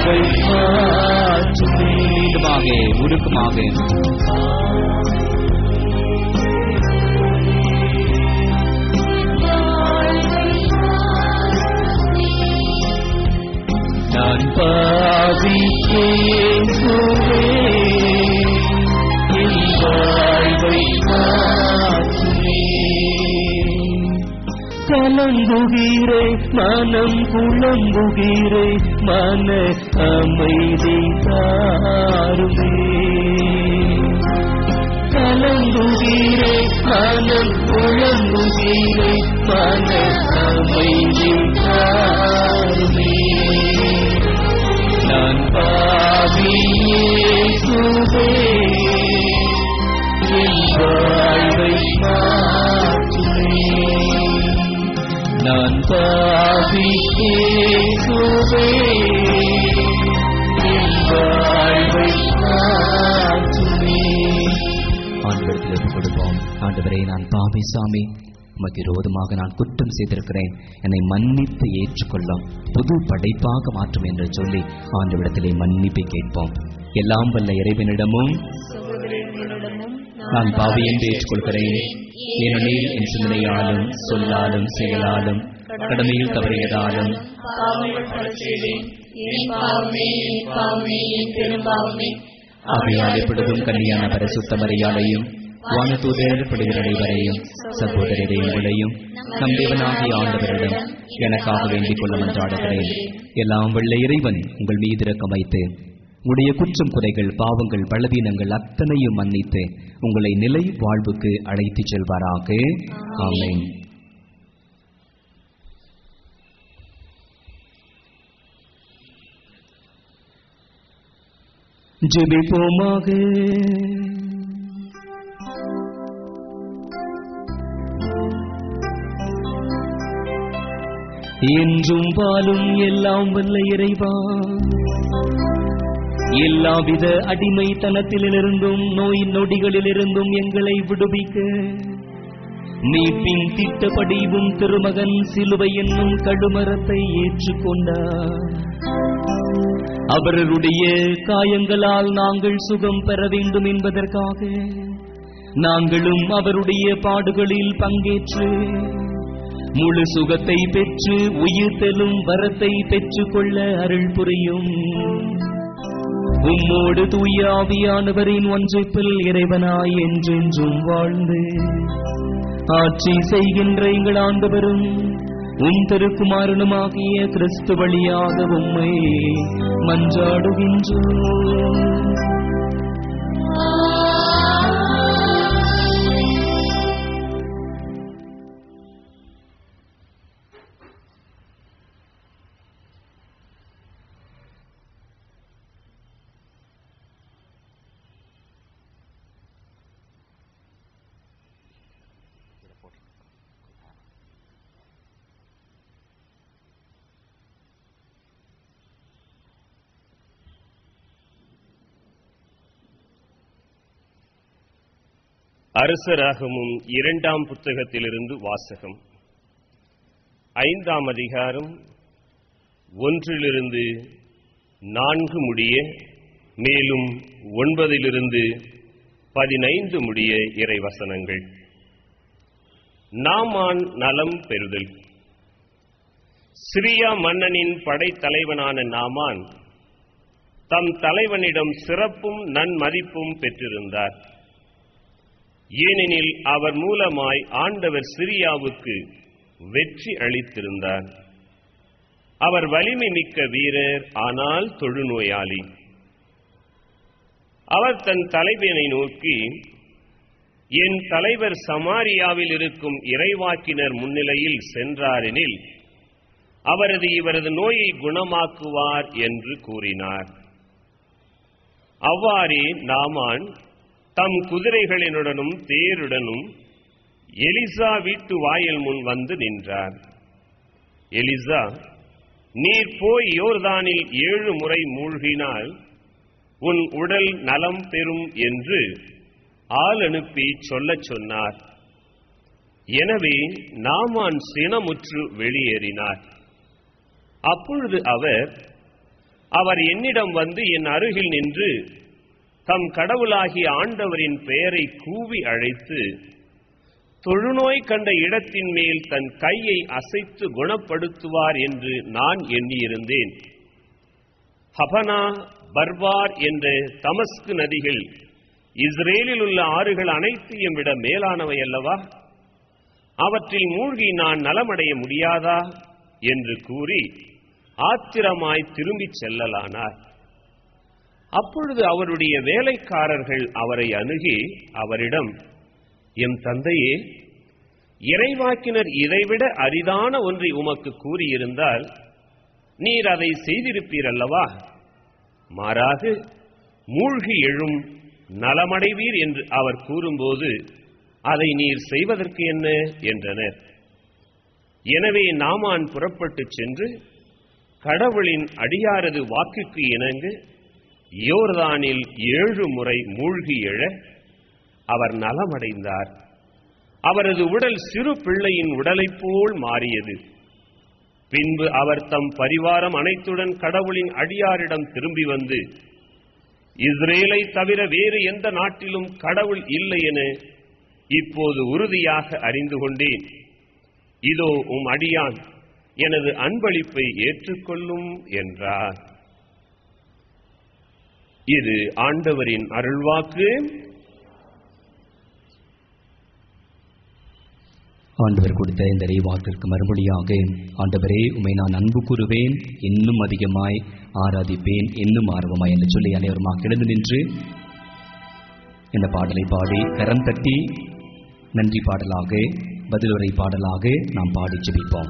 வாழ்வை மாற்றுமே மீண்டுமாக உருக்கமாக நான் பாவி இயேசுவே என் வாழ்வை மாற்றுமே கலங்குகிறே மனம் குழம்புகிறே மன அமைதி தாருமே கலங்குகிறே மனம் குழம்புகிறே மன அமைதி தாருமே நான் பாவியேசுவே என் வாழ்வை மாற்றுமே நான் பாவியேசுவே என் வாழ்வை மாற்றுமே ஆண்டவரத்தில் ஒப்புக் கொடுப்போம் ஆண்டவரே நான் பாவி சாமி உமக்கு விரோதமாக நான் குற்றம் செய்திருக்கிறேன் என்னை மன்னித்து ஏற்றுக்கொள்ளும் புது படைப்பாக மாற்றும் என்று சொல்லி ஆண்டவிடத்திலே மன்னிப்பை கேட்போம் எல்லாம் வல்ல இறைவனிடமும்
சகோதரர்களிடமும்
நான் பாவி என்று ஏற்றுக்கொள்கிறேன் ஏனெனில் என் சிந்தனையாலும் சொல்லாலும் செயலாலும் கடமையில் தவறியதாலும்
பாவங்கள் பல செய்தேன் என் பாவமே என் பாவமே என் பெரும்பாவமே
ஆகையால் எப்பொழுதும் கன்னியான பரிசுத்த மரியாதையும் வானதூதர் படுகிற அனைவரையும் சகோதரரை உங்களையும் நம் தேவனாகிய ஆண்டவரிடம் எனக்காக வேண்டிக் கொள்ள மன்றாடுகிறேன் எல்லாம் வெள்ள இறைவன் உங்கள் மீது இரக்கம் வைத்து உடைய குற்றம் குறைகள் பாவங்கள் பலவீனங்கள் அத்தனையும் மன்னித்து உங்களை நிலை வாழ்வுக்கு அழைத்துச் செல்வாராக ஆமென் ஜெபிப்போமாக என்றும் பாலும் எல்லாம் வல்ல இறைவா எல்லாவித அடிமைத்தனத்திலிருந்தும் நோய் நொடிகளிலிருந்தும் எங்களை விடுவிக்க மீட்பின் திட்டப்படிவும் திருமகன் சிலுவை என்னும் கடுமரத்தை ஏற்றுக்கொண்டார் அவருடைய காயங்களால் நாங்கள் சுகம் பெற வேண்டும் என்பதற்காக நாங்களும் அவருடைய பாடுகளில் பங்கேற்று முழு சுகத்தை பெற்று உயிர்த்தெழும் வரத்தை பெற்றுக்கொள்ள அருள் புரியும் உம்மோடு தூய ஆவியானவரின் ஒன்றைப்பில் இறைவனாய் என்றென்றும் வாழ்ந்து ஆட்சி செய்கின்ற எங்கள் ஆண்டவரும் உம் திருக்குமாரனுமாகிய கிறிஸ்து வழியாக உம்மை மன்றாடுகின்றோம்
அரசராகமும் இரண்டாம் புத்தகத்திலிருந்து வாசகம் ஐந்தாம் அதிகாரம் ஒன்றிலிருந்து நான்கு முடிய மேலும் ஒன்பதிலிருந்து பதினைந்து முடிய இறைவசனங்கள் நாமான் நலம் பெறுதல் சிரியா மன்னனின் படைத்தலைவனான நாமான் தம் தலைவனிடம் சிறப்பும் நன்மதிப்பும் பெற்றிருந்தார் ஏனெனில் அவர் மூலமாய் ஆண்டவர் சிரியாவுக்கு வெற்றி அளித்திருந்தார் அவர் வலிமை மிக்க வீரர் ஆனால் தொழுநோயாளி அவர் தன் தலைவனை நோக்கி என் தலைவர் சமாரியாவில் இருக்கும் இறைவாக்கினர் முன்னிலையில் சென்றாரெனில் அவரது இவரது நோயை குணமாக்குவார் என்று கூறினார் அவ்வாறே நாமான் தம் குதிரைகளினுடனும் தேருடனும் எலிசா வீட்டு வாயில் முன் வந்து நின்றார் எலிசா நீர் போய் யோர்தானில் ஏழு முறை மூழ்கினால் உன் உடல் நலம் பெறும் என்று ஆள் அனுப்பி சொல்லச் சொன்னார் எனவே நாமான் சினமுற்று வெளியேறினார் அப்பொழுது அவர் அவர் என்னிடம் வந்து என் அருகில் நின்று தம் கடவுளாகிய ஆண்டவரின் பெயரை கூவி அழைத்து தொழுநோய் கண்ட இடத்தின் மேல் தன் கையை அசைத்து குணப்படுத்துவார் என்று நான் எண்ணியிருந்தேன் ஹபனா பர்வார் என்ற தமஸ்கு நதிகள் இஸ்ரேலில் உள்ள ஆறுகள் அனைத்தையும் விட மேலானவை அல்லவா அவற்றில் மூழ்கி நான் நலமடைய முடியாதா என்று கூறி ஆத்திரமாய் திரும்பிச் செல்லலானார் அப்பொழுது அவருடைய வேலைக்காரர்கள் அவரை அணுகி அவரிடம் எம் தந்தையே இறைவாக்கினர் இதைவிட அரிதான ஒன்றை உமக்கு கூறியிருந்தால் நீர் அதை செய்திருப்பீர் அல்லவா மாறாக மூழ்கி எழும் நலமடைவீர் என்று அவர் கூறும்போது அதை நீர் செய்வதற்கு என்ன என்றனர் எனவே நாமான் புறப்பட்டுச் சென்று கடவுளின் அடியாரது வாக்குக்கு இணங்க யோர்தானில் ஏழு முறை மூழ்கி எழ அவர் நலமடைந்தார் அவரது உடல் சிறு பிள்ளையின் உடலைப் போல் மாறியது பின்பு அவர் தம் பரிவாரம் அனைத்துடன் கடவுளின் அடியாரிடம் திரும்பி வந்து இஸ்ரேலை தவிர வேறு எந்த நாட்டிலும் கடவுள் இல்லை என இப்போது உறுதியாக அறிந்து கொண்டேன் இதோ உம் அடியான் எனது அன்பளிப்பை ஏற்றுக்கொள்ளும் என்றார் இது ஆண்டவரின் அருள்வாக்கு
ஆண்டவர் கொடுத்த இந்த வாக்கிற்கு மறுமொழியாக ஆண்டவரே உமை நான் அன்பு கூறுவேன் இன்னும் அதிகமாய் ஆராதிப்பேன் இன்னும் ஆர்வமாய் என்று சொல்லி அனைவருமாக எழுந்து நின்று இந்த பாடலை பாடி கரம் தட்டி நன்றி பாடலாக பதிலுரை பாடலாக நாம் பாடி ஜெபிப்போம்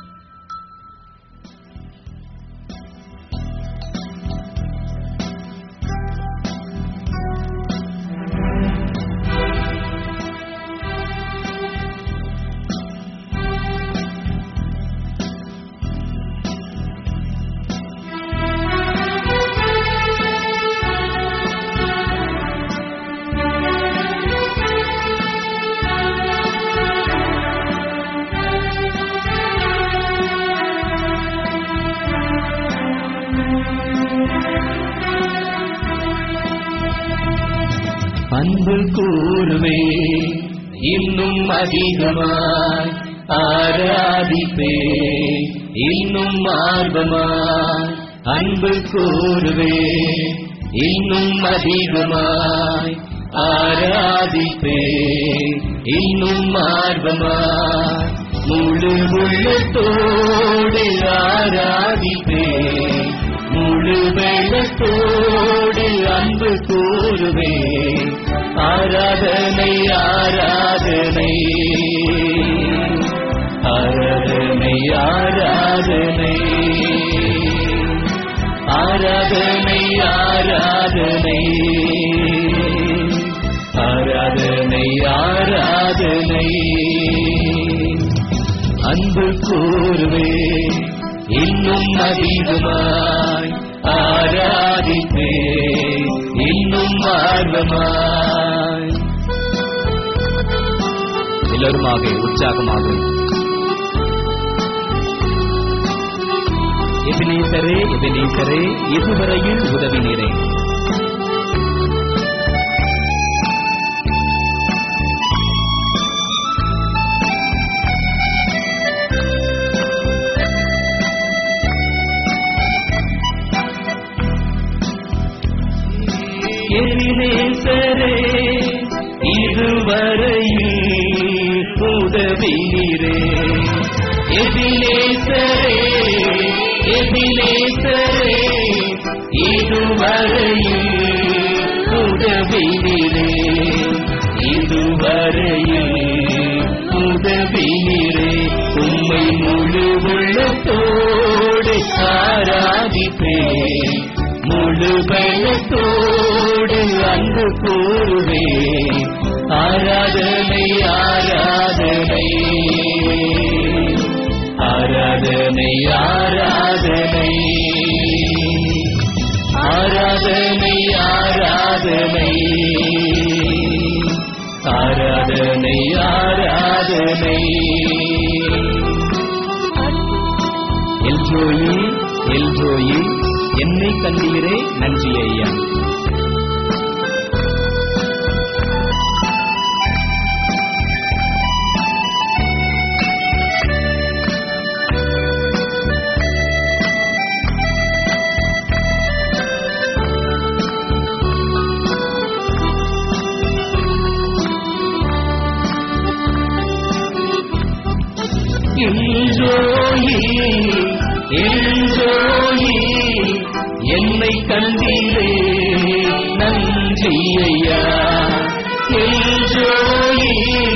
அன்பு கூறுவே இன்னும் அதிகமாய் ஆராதிப்பே இன்னும் ஆர்வமாய் அன்பு கூறுவே இன்னும் அதிகமாய் ஆராதிப்பே இன்னும் ஆர்வமாய் முழு உள்ளத்தோடு ஆராதிப்பே முழு வெள்ளத்தோடு அன்பு கூறுவே ஆராதனை ஆராதனை ஆராதனை ஆராதனை ஆராதனை ஆராதனை ஆராதனை ஆராதனை அன்பு கூறுவே இன்னும் அதிகமாய் ஆராதிப்பே இன்னும் ஆர்வமாய்
எல்லோருமாக உற்சாகமாக எபினேசரே எபினேசரே இதுவரையில் உதவினீரே
எதிரேசரே இதுவரையில் உதவினீரே எதிலேசரே எதிலேசரே இதுவரையில் உதவினீரே இதுவரையில் உதவினீரே உம்மை முழு உள்ளத்தோடு ஆராதிப்பேன் முழு பலத்தோடு அன்பு கூறுவே ஆராதனை ஆராதனை ஆராதனை ஆராதனை ஆராதனை ஆராதனை ஆராதனை ஆராதனை
எல்ஜோயி எல்ஜோயி என்னை கண்டீரே நன்றி ஐயா
எல்ஜோயி எல்ஜோயி என்னை கண்டீரே நன்றி ஐயா எல்ஜோயி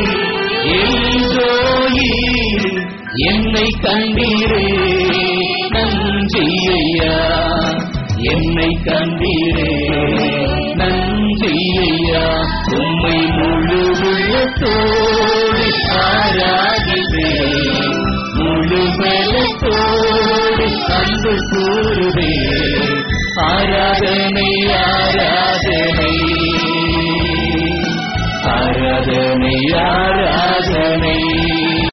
எல்ஜோயி என்னை கண்டீரே நன்றி ஐயா என்னை கண்டீரே நன்றி ஐயா உம்மை முழு உள்ளத்தோடு ஆராதிப்பேன் முழு பலத்தோடு அன்பு கூறுவே ஆராதனை ஆராதனை ஆராதனை ஆராதனை